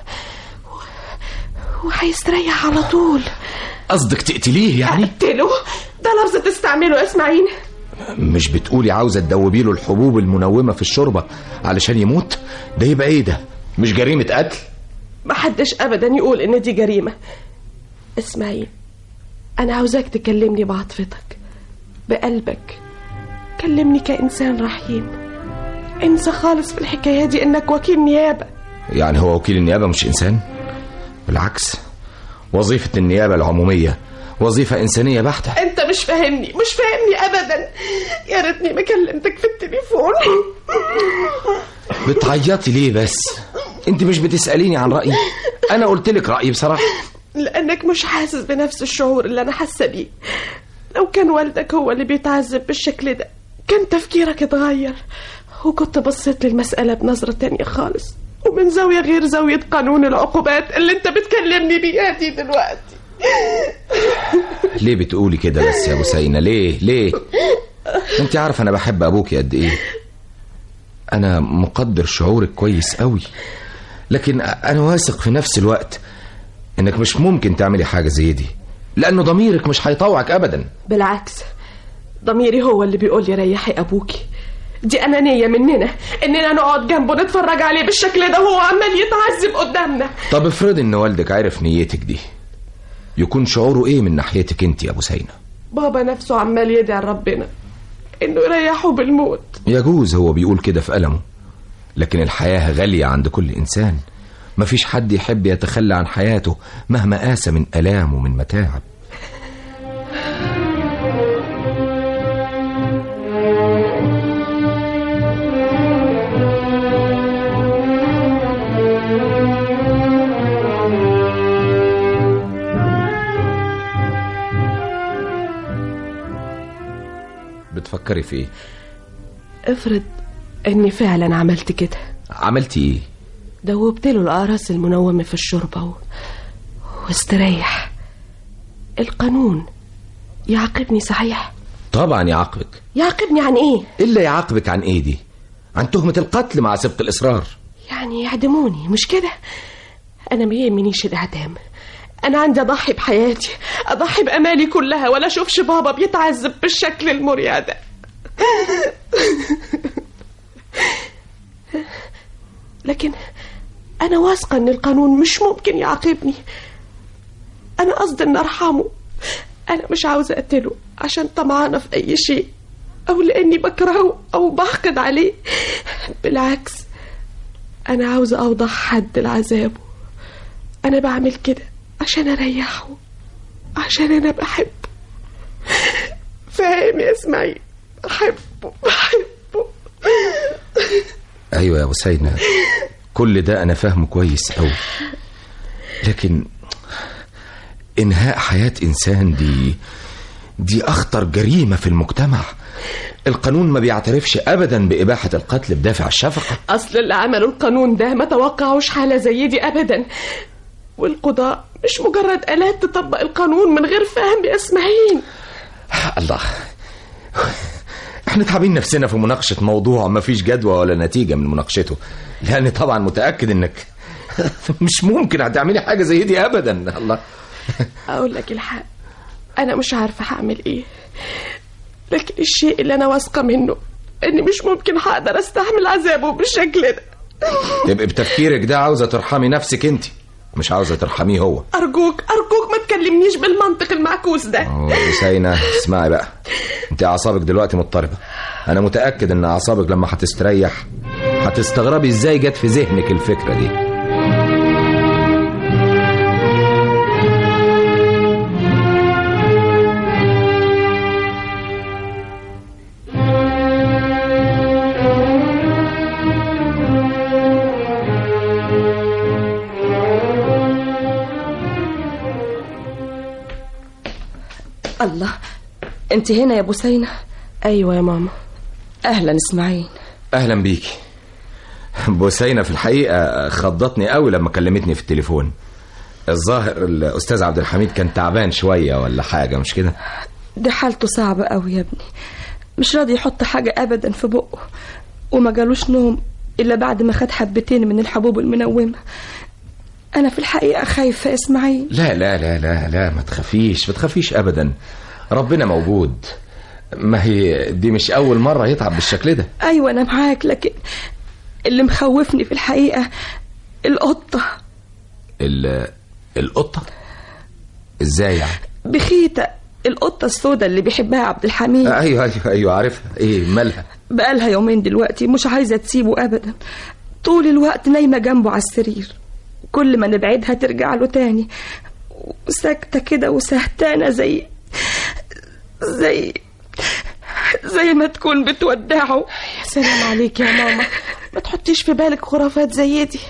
وهيستريح على طول قصدك تقتليه يعني اقتله ده لفظ تستعمله يا اسماعيل مش بتقولي عاوزة تدوبي له الحبوب المنومة في الشوربة علشان يموت ده يبقى ايه ده مش جريمة قتل محدش ابدا يقول ان دي جريمه اسماعيل انا عاوزاك تكلمني بعاطفتك بقلبك كلمني كانسان رحيم انسى خالص في الحكايه دي انك وكيل نيابه يعني هو وكيل النيابة مش إنسان بالعكس وظيفة النيابة العمومية وظيفة إنسانية بحتة انت مش فاهمني مش فاهمني ابدا يا ريتني ما كلمتك في التليفون بتعيطي ليه بس انت مش بتسأليني عن رأيي انا قلت لك رأيي بصراحة لانك مش حاسس بنفس الشعور اللي انا حاسه بيه لو كان والدك هو اللي بيتعذب بالشكل ده كان تفكيرك اتغير وكنت بصيت للمسألة بنظرة تانية خالص ومن زاوية غير زاوية قانون العقوبات اللي انت بتكلمني بيها دي دلوقتي ليه بتقولي كده بس يا ابو سينا ليه ليه انت عارف انا بحب ابوكي قد ايه انا مقدر شعورك كويس قوي لكن انا واثق في نفس الوقت انك مش ممكن تعملي حاجة زي دي لانه ضميرك مش هيطوعك ابدا بالعكس ضميري هو اللي بيقول لي ريحي ابوكي دي انانيه مننا اننا نقعد جنبه نتفرج عليه بالشكل ده وهو عمال يتعذب قدامنا طب افرض ان والدك عرف نيتك دي يكون شعوره ايه من ناحيتك انت يا ابو سينا بابا نفسه عمال يدعي ربنا انه يريحه بالموت يجوز هو بيقول كده في ألمه لكن الحياة غالية عند كل إنسان مفيش حد يحب يتخلى عن حياته مهما قاسى من ألام ومن متاعب بتفكري في ايه افرض اني فعلا عملت كده عملتي ايه دوبت له الأقراص المنومة في الشوربة و... واستريح القانون يعاقبني صحيح طبعا يعاقبك يعاقبني عن ايه إلا يعاقبك عن ايه دي عن تهمة القتل مع سبق الإصرار يعني يعدموني مش كده انا ما يهمنيش الاعدام انا عندي اضحي بحياتي اضحي بامالي كلها ولا اشوفش بابا بيتعذب بالشكل المريع ده لكن انا واثقه ان القانون مش ممكن يعاقبني انا قصدي ان ارحمه انا مش عاوزه اقتله عشان طمعانه في اي شيء او لاني بكرهه او بحقد عليه بالعكس انا عاوزه اوضح حد لعذابه انا بعمل كده عشان اريحه عشان انا بحبه فاهم يا اسماعيل بحبه بحبه أيوة يا أبو سيدنا كل ده أنا فاهمه كويس أوي لكن إنهاء حياة إنسان دي دي أخطر جريمة في المجتمع القانون ما بيعترفش أبدا بإباحة القتل بدافع الشفقة اصل اللي عملوا القانون ده ما توقعوش حاله زي دي ابدا والقضاء مش مجرد آلات تطبق القانون من غير فهم يا اسماعيل الله احنا تعبين نفسنا في مناقشة موضوع ما فيش جدوى ولا نتيجة من مناقشته لأني طبعا متأكد إنك مش ممكن هتعملي حاجة زي دي أبدا الله اقول لك الحق انا مش عارفه هعمل ايه لكن الشيء اللي انا واثقه منه اني مش ممكن هقدر استحمل عذابه بالشكل ده تبقى بتفكيرك ده عاوزة ترحمي نفسك انت مش عاوزة ترحميه هو ارجوك ارجوك ما تكلمنيش بالمنطق المعكوس ده أوه، حسينة اسمعي بقى انت اعصابك دلوقتي مضطربة انا متأكد ان اعصابك لما هتستريح هتستغربي ازاي جت في ذهنك الفكرة دي الله انت هنا يا بوسينة ايوه يا ماما اهلا اسماعيل اهلا بيكي بوسينة في الحقيقة خضتني قوي لما كلمتني في التليفون الظاهر الاستاذ عبد الحميد كان تعبان شوية ولا حاجة مش كده دي حالته صعبة قوي يا ابني مش راضي يحط حاجة ابدا في بقه وما جالوش نوم الا بعد ما خد حبتين من الحبوب المنومة انا في الحقيقة خايفة يا اسماعيل لا لا لا لا لا ما تخافيش ما تخافيش ابدا ربنا موجود ما هي دي مش اول مرة يتعب بالشكل ده ايوه انا معاك لكن اللي مخوفني في الحقيقة القطة ال القطة ازاي يعني بخيتة القطة السوداء اللي بيحبها عبد الحميد ايوه ايوه ايوه عارفها ايه مالها بقالها يومين دلوقتي مش عايزة تسيبه أبدا طول الوقت نايمة جنبه على السرير كل ما نبعدها ترجع له تاني وساكتة كده وسهتانة زي زي زي ما تكون بتودعه يا سلام عليك يا ماما ما تحطيش في بالك خرافات زي دي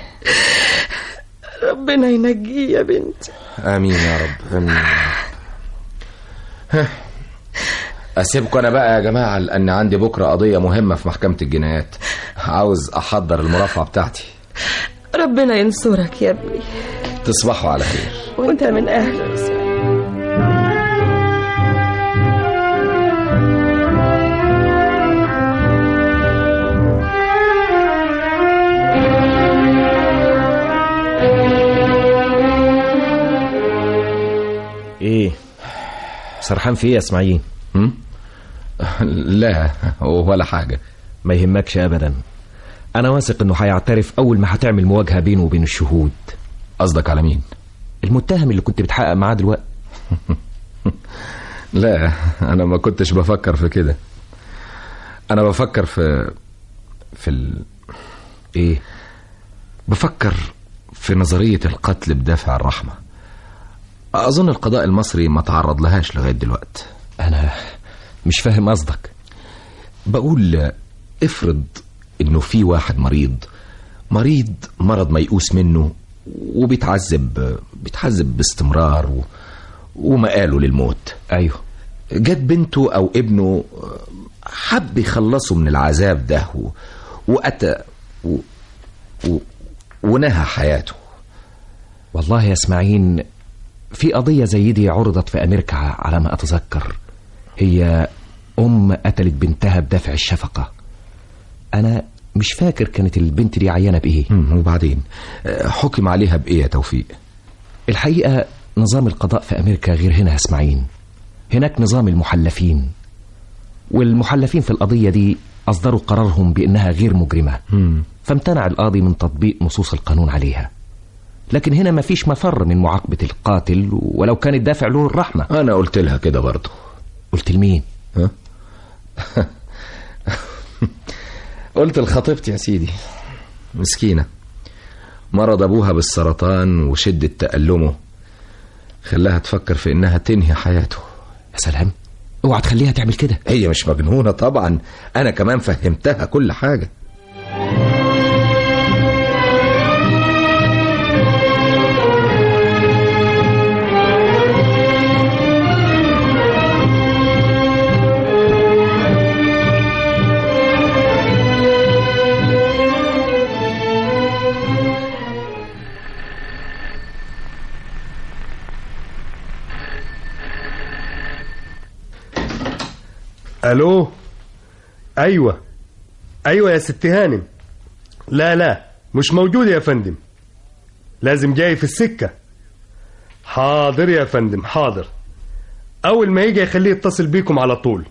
ربنا ينجيه يا بنتي امين يا رب امين يا رب ها. اسيبكم انا بقى يا جماعه لان عندي بكره قضيه مهمه في محكمه الجنايات عاوز احضر المرافعه بتاعتي ربنا ينصرك يا ابني تصبحوا على خير وانت من اهل ايه سرحان في ايه يا اسماعيل هم؟ لا ولا حاجه ما يهمكش ابدا انا واثق انه هيعترف اول ما هتعمل مواجهه بينه وبين الشهود قصدك على مين المتهم اللي كنت بتحقق معاه دلوقتي لا انا ما كنتش بفكر في كده انا بفكر في في ال... ايه بفكر في نظرية القتل بدافع الرحمة أظن القضاء المصري ما تعرض لهاش لغاية دلوقتي أنا مش فاهم قصدك بقول افرض إنه في واحد مريض مريض مرض ميؤوس منه وبيتعذب بيتعذب باستمرار و... ومقاله للموت أيوه جت بنته أو ابنه حب يخلصه من العذاب ده و... وأتى و... و... ونهى حياته والله يا اسماعيل في قضية زي دي عرضت في أمريكا على ما أتذكر هي أم قتلت بنتها بدافع الشفقة أنا مش فاكر كانت البنت دي عيانة بإيه وبعدين حكم عليها بإيه يا توفيق الحقيقة نظام القضاء في أمريكا غير هنا يا اسماعيل هناك نظام المحلفين والمحلفين في القضية دي أصدروا قرارهم بأنها غير مجرمة مم. فامتنع القاضي من تطبيق نصوص القانون عليها لكن هنا مفيش مفر من معاقبة القاتل ولو كان الدافع له الرحمة أنا قلت لها كده برضه قلت لمين؟ ها؟ قلت لخطيبتي يا سيدي مسكينة مرض أبوها بالسرطان وشدة تألمه خلاها تفكر في إنها تنهي حياته يا سلام اوعى تخليها تعمل كده هي مش مجنونة طبعا أنا كمان فهمتها كل حاجة الو ايوه ايوه يا ست هانم لا لا مش موجود يا فندم لازم جاي في السكه حاضر يا فندم حاضر اول ما يجي يخليه يتصل بيكم على طول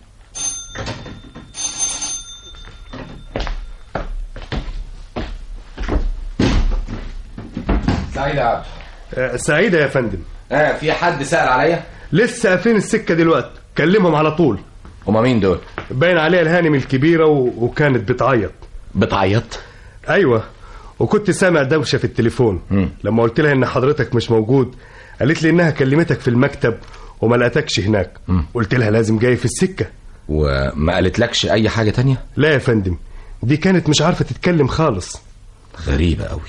سعيدة عبد آه، سعيدة يا فندم آه في حد سأل عليا لسه قافلين السكه دلوقتي كلمهم على طول هما مين دول باين عليها الهانم الكبيره و... وكانت بتعيط بتعيط ايوه وكنت سامع دوشه في التليفون مم. لما قلت لها ان حضرتك مش موجود قالت لي انها كلمتك في المكتب وما لقتكش هناك مم. قلت لها لازم جاي في السكه وما قالتلكش أي حاجة تانية لا يا فندم دي كانت مش عارفه تتكلم خالص غريبة أوي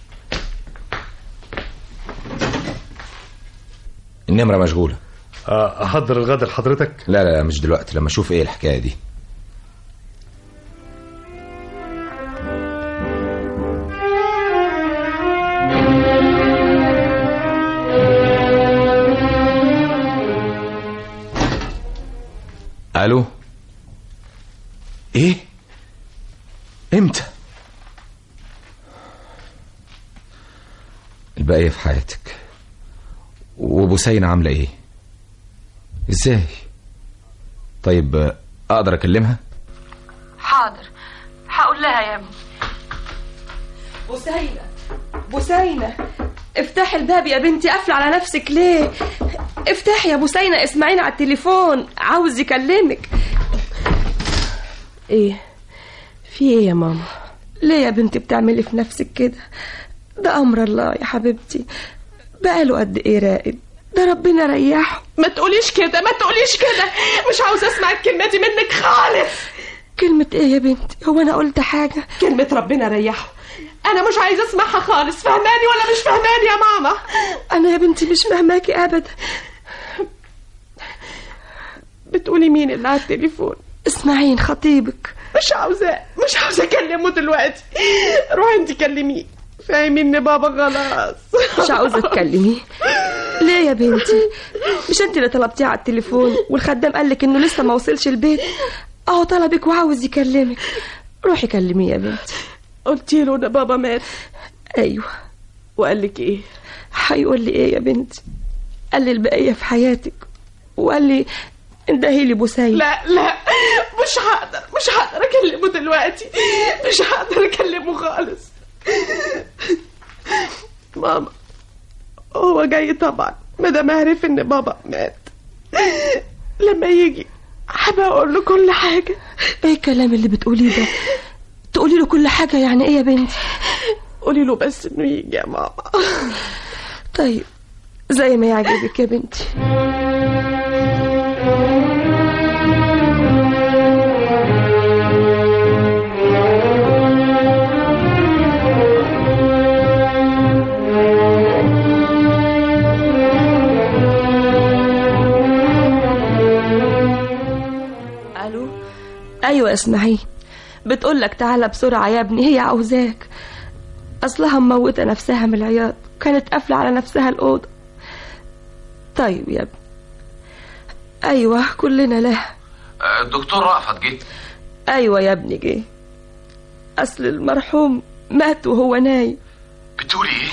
النمرة مشغولة آه، احضر الغدا لحضرتك لا لا مش دلوقتي لما أشوف إيه الحكاية دي ألو إيه إمتى الباقية في حياتك وبوسينة عاملة إيه إزاي طيب آه، أقدر أكلمها حاضر هقول لها يا ابني بوسينة بوسينة افتحي الباب يا بنتي قافلة على نفسك ليه افتحي يا بوسينة اسمعيني على التليفون عاوز يكلمك ايه في ايه يا ماما ليه يا بنتي بتعملي في نفسك كده ده امر الله يا حبيبتي بقاله قد ايه راقد ده ربنا ريحه ما تقوليش كده ما تقوليش كده مش عاوزه اسمع الكلمه دي منك خالص كلمة ايه يا بنتي هو انا قلت حاجة كلمه ربنا ريحه انا مش عايزه اسمعها خالص فهماني ولا مش فهماني يا ماما انا يا بنتي مش فاهماكي ابدا بتقولي مين اللي على التليفون اسمعين خطيبك مش عاوزاه مش عاوزه اكلمه دلوقتي روحي انت كلميه فاهمي ان بابا خلاص مش عاوزة تكلميه ليه يا بنتي مش انت اللي طلبتيه على التليفون والخدام قالك انه لسه ما وصلش البيت اهو طلبك وعاوز يكلمك روحي كلميه يا بنتي قلتي له ان بابا مات ايوه وقال لك ايه هيقول لي ايه يا بنتي قال لي البقيه في حياتك وقال لي اندهي لي بوسينة لا لا مش هقدر مش هقدر اكلمه دلوقتي مش هقدر اكلمه خالص ماما هو جاي طبعا ما دام عرف ان بابا مات لما يجي هبقى اقول له كل حاجه ايه الكلام اللي بتقوليه ده تقولي له كل حاجه يعني ايه يا بنتي قولي له بس انه يجي يا ماما طيب زي ما يعجبك يا بنتي الو ايوه اسمعي بتقول لك تعالى بسرعه يا ابني هي عاوزاك اصلها مموته نفسها من العياط كانت قافله على نفسها الاوضه طيب يا ابني ايوه كلنا له الدكتور رأفت جه ايوه يا ابني جه اصل المرحوم مات وهو نايم بتقولي ايه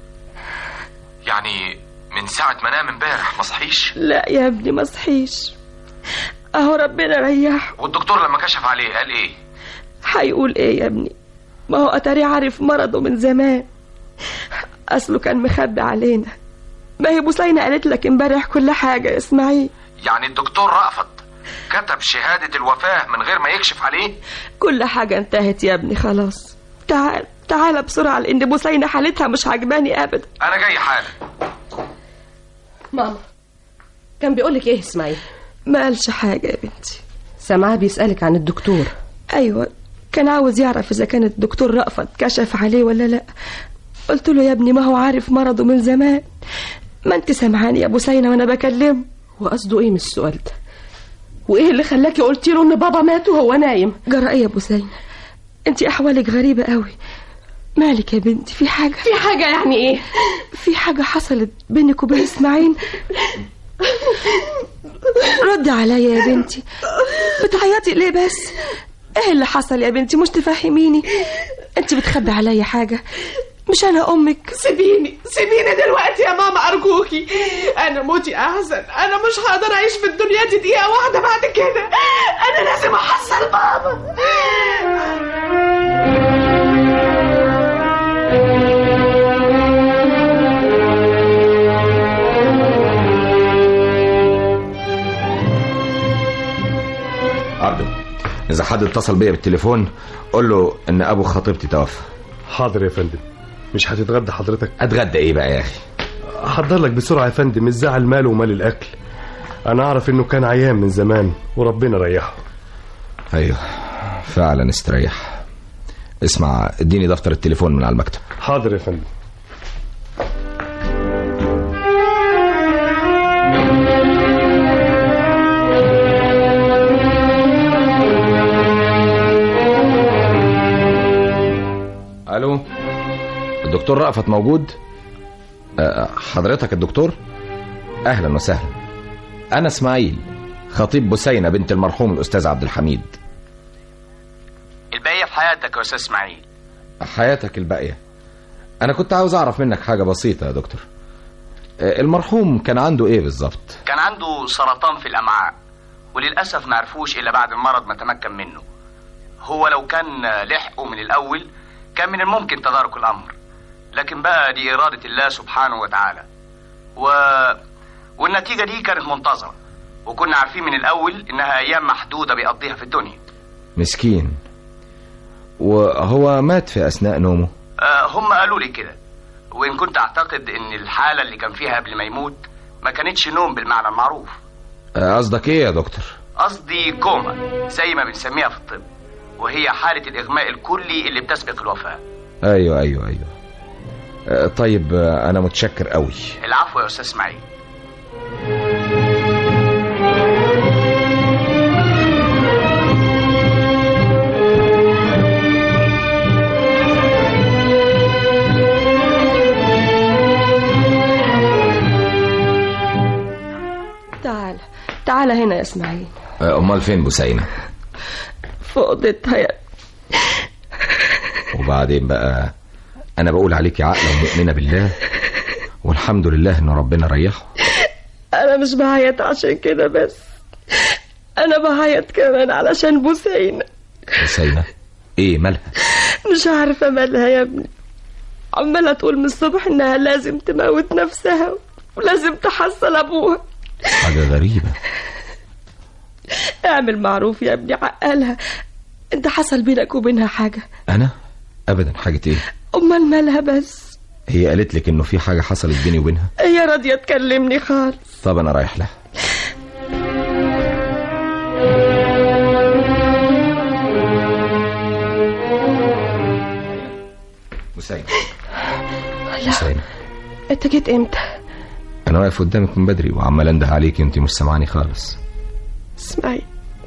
يعني من ساعة ما نام امبارح ما صحيش لا يا ابني ما صحيش اهو ربنا ريحه والدكتور لما كشف عليه قال ايه هيقول ايه يا ابني ما هو اتاري عارف مرضه من زمان اصله كان مخبي علينا ما هي بوسينة قالت لك امبارح كل حاجة يا اسماعيل يعني الدكتور رأفت كتب شهادة الوفاة من غير ما يكشف عليه كل حاجة انتهت يا ابني خلاص تعال تعال بسرعة لأن بوسينة حالتها مش عجباني أبدا أنا جاي حالا ماما كان بيقولك ايه اسماعيل ما قالش حاجة يا بنتي سامعاه بيسألك عن الدكتور أيوة كان عاوز يعرف إذا كان الدكتور رأفت كشف عليه ولا لأ قلت له يا ابني ما هو عارف مرضه من زمان ما انت سامعاني يا بوسينة وانا بكلمه وقصده ايه من السؤال ده وايه اللي خلاكي قلتي له ان بابا مات وهو نايم جرى ايه يا بوسينة انت احوالك غريبة قوي مالك يا بنتي في حاجة في حاجة يعني ايه في حاجة حصلت بينك وبين اسماعيل ردي عليا يا بنتي بتعيطي ليه بس ايه اللي حصل يا بنتي مش تفهميني انت بتخبي عليا حاجة مش انا امك سيبيني سيبيني دلوقتي يا ماما ارجوكي انا موتي احسن انا مش هقدر اعيش في الدنيا دي دقيقه واحده بعد كده انا لازم احصل بابا أرجو إذا حد اتصل بيا بالتليفون قول له إن أبو خطيبتي توفى حاضر يا فندم مش هتتغدى حضرتك أتغدى إيه بقى يا أخي احضر لك بسرعه يا فندم الزعل ماله ومال الاكل انا اعرف انه كان عيان من زمان وربنا ريحه أيوه فعلا استريح اسمع اديني دفتر التليفون من على المكتب حاضر يا فندم الو الدكتور رأفت موجود أه، حضرتك الدكتور اهلا وسهلا انا اسماعيل خطيب بسينة بنت المرحوم الاستاذ عبد الحميد الباقية في حياتك يا أستاذ إسماعيل حياتك الباقية انا كنت عاوز اعرف منك حاجة بسيطة يا دكتور أه، المرحوم كان عنده ايه بالظبط كان عنده سرطان في الأمعاء وللأسف ما عرفوش إلا بعد المرض ما تمكن منه هو لو كان لحقه من الأول كان من الممكن تدارك الأمر لكن بقى دي إرادة الله سبحانه وتعالى و... والنتيجة دي كانت منتظرة وكنا عارفين من الأول إنها أيام محدودة بيقضيها في الدنيا مسكين وهو مات في اثناء نومه آه هم قالوا لي كده وإن كنت أعتقد إن الحالة اللي كان فيها قبل ما يموت ما كانتش نوم بالمعنى المعروف أه، قصدك ايه يا دكتور قصدي كوما زي ما بنسميها في الطب وهي حالة الإغماء الكلي اللي بتسبق الوفاة ايوه ايوه ايوه أه، طيب أه، انا متشكر قوي العفو يا أستاذ إسماعيل تعال تعال هنا يا اسماعيل أه، امال فين بسينة في اوضتها يا وبعدين بقى انا بقول عليكي عاقله ومؤمنه بالله والحمد لله ان ربنا ريحه انا مش بعيط عشان كده بس انا بعيط كمان علشان بوسينة بسينة ايه مالها مش عارفة مالها يا ابني عمالة تقول من الصبح انها لازم تموت نفسها ولازم تحصل ابوها حاجه غريبه اعمل معروف يا ابني عقلها انت حصل بينك وبينها حاجة انا ابدا حاجه ايه امال مالها بس هي قالت لك انه في حاجه حصلت بيني وبينها هي راضية تكلمني خالص طب انا رايح لها مسينة مسينة انت جيت امتى انا واقف قدامك من بدري وعمال انده عليك انت مش سامعاني خالص اسمعي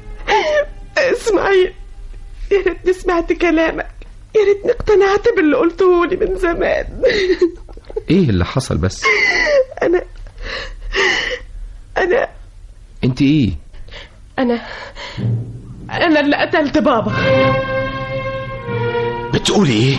اسمعي يا ريتني سمعت كلامك يا ريتني اقتنعت باللي قلته لي من زمان ايه اللي حصل بس انا انا انت ايه انا انا اللي قتلت بابا بتقولي ايه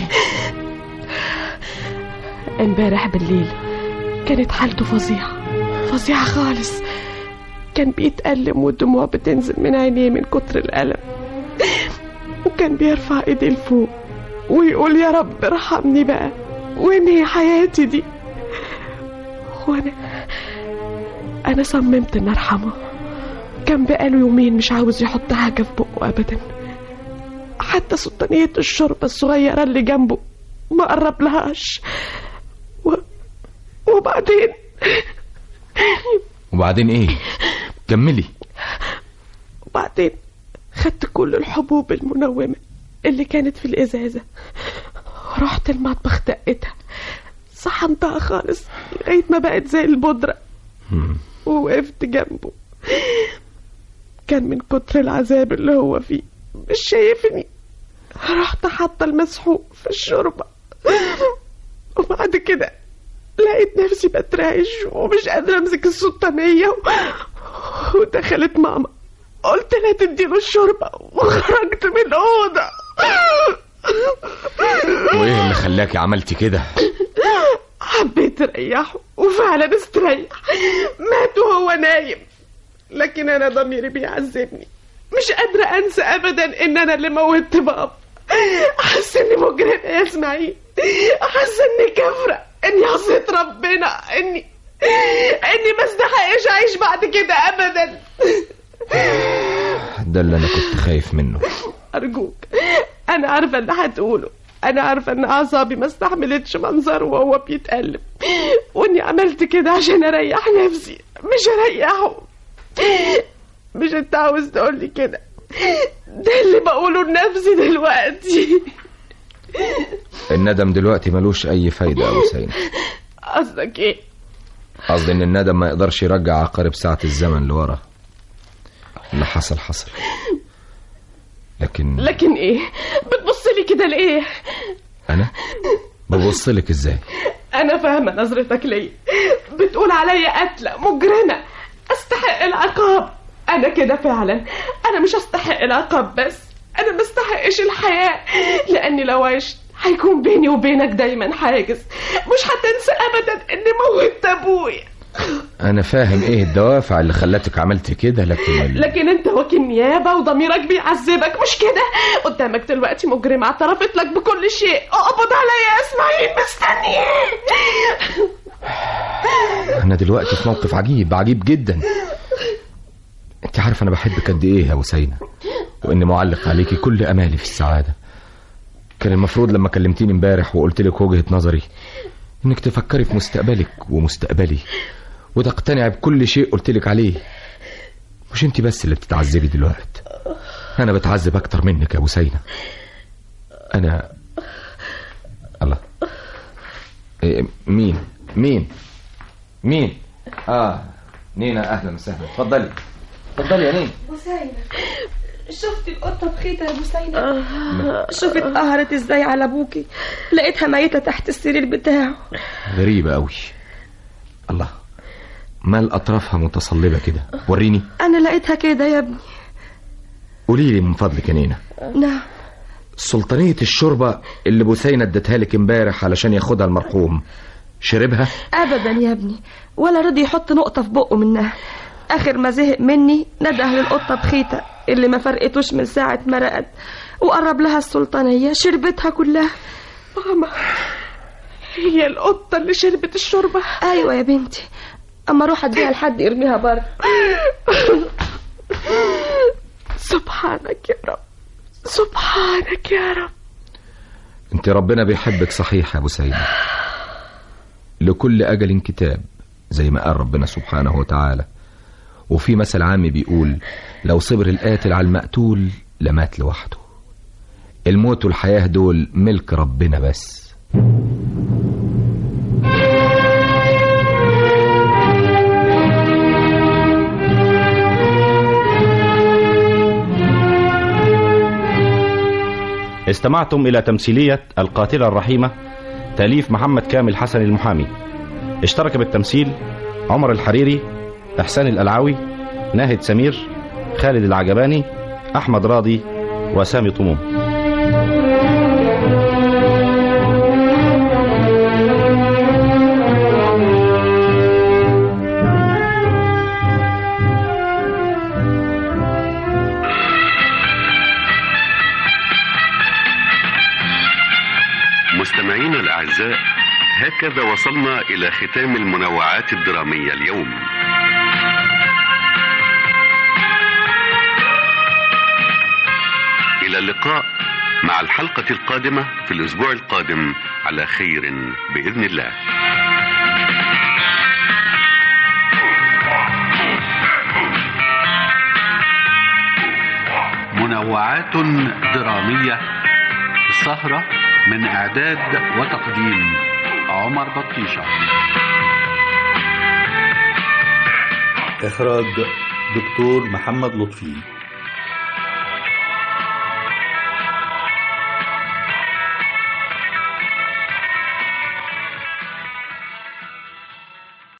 امبارح بالليل كانت حالته فظيعة فظيعة خالص كان بيتألم والدموع بتنزل من عينيه من كتر الألم وكان بيرفع ايديه لفوق ويقول يا رب ارحمني بقى وانهي حياتي دي وانا انا صممت ان ارحمه كان بقاله يومين مش عاوز يحط حاجة في بقه ابدا حتى سلطانية الشوربة الصغيرة اللي جنبه ما قرب لهاش و... وبعدين وبعدين ايه كملي وبعدين خدت كل الحبوب المنومة اللي كانت في الإزازة رحت المطبخ دقتها صحنتها خالص لغاية ما بقت زي البودرة ووقفت جنبه كان من كتر العذاب اللي هو فيه مش شايفني رحت حاطة المسحوق في الشوربة وبعد كده لقيت نفسي بترعش ومش قادرة امسك السلطانية و... ودخلت ماما قلت لها تديله الشوربة وخرجت من الأوضة وايه اللي خلاكي عملتي كده حبيت اريحه وفعلا استريح مات وهو نايم لكن انا ضميري بيعذبني مش قادرة انسى ابدا ان انا اللي موتت بابا حاسة اني مجرمة يا اسماعيل حاسة اني كافرة اني عصيت ربنا اني اني ما استحقش اعيش بعد كده ابدا ده اللي انا كنت خايف منه ارجوك انا عارفة اللي هتقوله انا عارفة ان اعصابي ما استحملتش منظره وهو بيتقلب واني عملت كده عشان اريح نفسي مش اريحه مش انت عاوز تقولي كده ده اللي بقوله لنفسي دلوقتي الندم دلوقتي ملوش اي فايده يا حسين قصدك ايه قصدي ان الندم ما يقدرش يرجع عقارب ساعه الزمن لورا اللي حصل حصل لكن لكن ايه بتبص لي كده ليه انا ببص لك ازاي انا فاهمه نظرتك ليا بتقول عليا قتله مجرمه استحق العقاب انا كده فعلا انا مش استحق العقاب بس انا ما استحقش الحياه لاني لو عشت هيكون بيني وبينك دايما حاجز مش هتنسى ابدا اني موتت ابويا انا فاهم ايه الدوافع اللي خلتك عملت كده لكن ال... لكن انت وكيل نيابه وضميرك بيعذبك مش كده قدامك دلوقتي مجرمه اعترفت لك بكل شيء اقبض عليا يا اسماعيل مستني انا دلوقتي في موقف عجيب عجيب جدا انت عارف انا بحبك قد ايه يا وسينة واني معلق عليكي كل امالي في السعادة كان المفروض لما كلمتيني امبارح وقلت لك وجهة نظري انك تفكري في مستقبلك ومستقبلي وتقتنعي بكل شيء قلت لك عليه مش انت بس اللي بتتعذبي دلوقتي انا بتعذب اكتر منك يا وسينة انا الله إيه مين مين مين اه نينا اهلا وسهلا اتفضلي اتفضلي يا نينا بوسينة شفتي القطة بخيتها يا بوسينة شوفي اتقهرت ازاي على ابوكي لقيتها ميتة تحت السرير بتاعه غريبة قوي الله مال اطرافها متصلبة كده وريني انا لقيتها كده يا ابني قولي لي من فضلك يا نينا نعم سلطانية الشوربة اللي بوسينة ادتها لك امبارح علشان ياخدها المرحوم شربها ابدا يا ابني ولا رضي يحط نقطة في بقه منها اخر ما زهق مني نده للقطة بخيتة اللي ما فرقتوش من ساعة ما رقد وقرب لها السلطانية شربتها كلها ماما هي القطة اللي شربت الشوربة ايوه يا بنتي اما اروح اديها لحد يرميها بره سبحانك يا رب سبحانك يا رب انت ربنا بيحبك صحيح يا ابو سيدة لكل اجل كتاب زي ما قال ربنا سبحانه وتعالى وفي مثل عامي بيقول لو صبر القاتل على المقتول لمات لوحده الموت والحياة دول ملك ربنا بس استمعتم إلى تمثيلية القاتلة الرحيمة تأليف محمد كامل حسن المحامي اشترك بالتمثيل عمر الحريري إحسان الألعوي ناهد سمير خالد العجباني أحمد راضي وسامي طموم مستمعينا الأعزاء هكذا وصلنا إلى ختام المنوعات الدرامية اليوم إلى اللقاء مع الحلقة القادمة في الأسبوع القادم على خير بإذن الله منوعات درامية السهرة من إعداد وتقديم عمر بطيشة إخراج دكتور محمد لطفي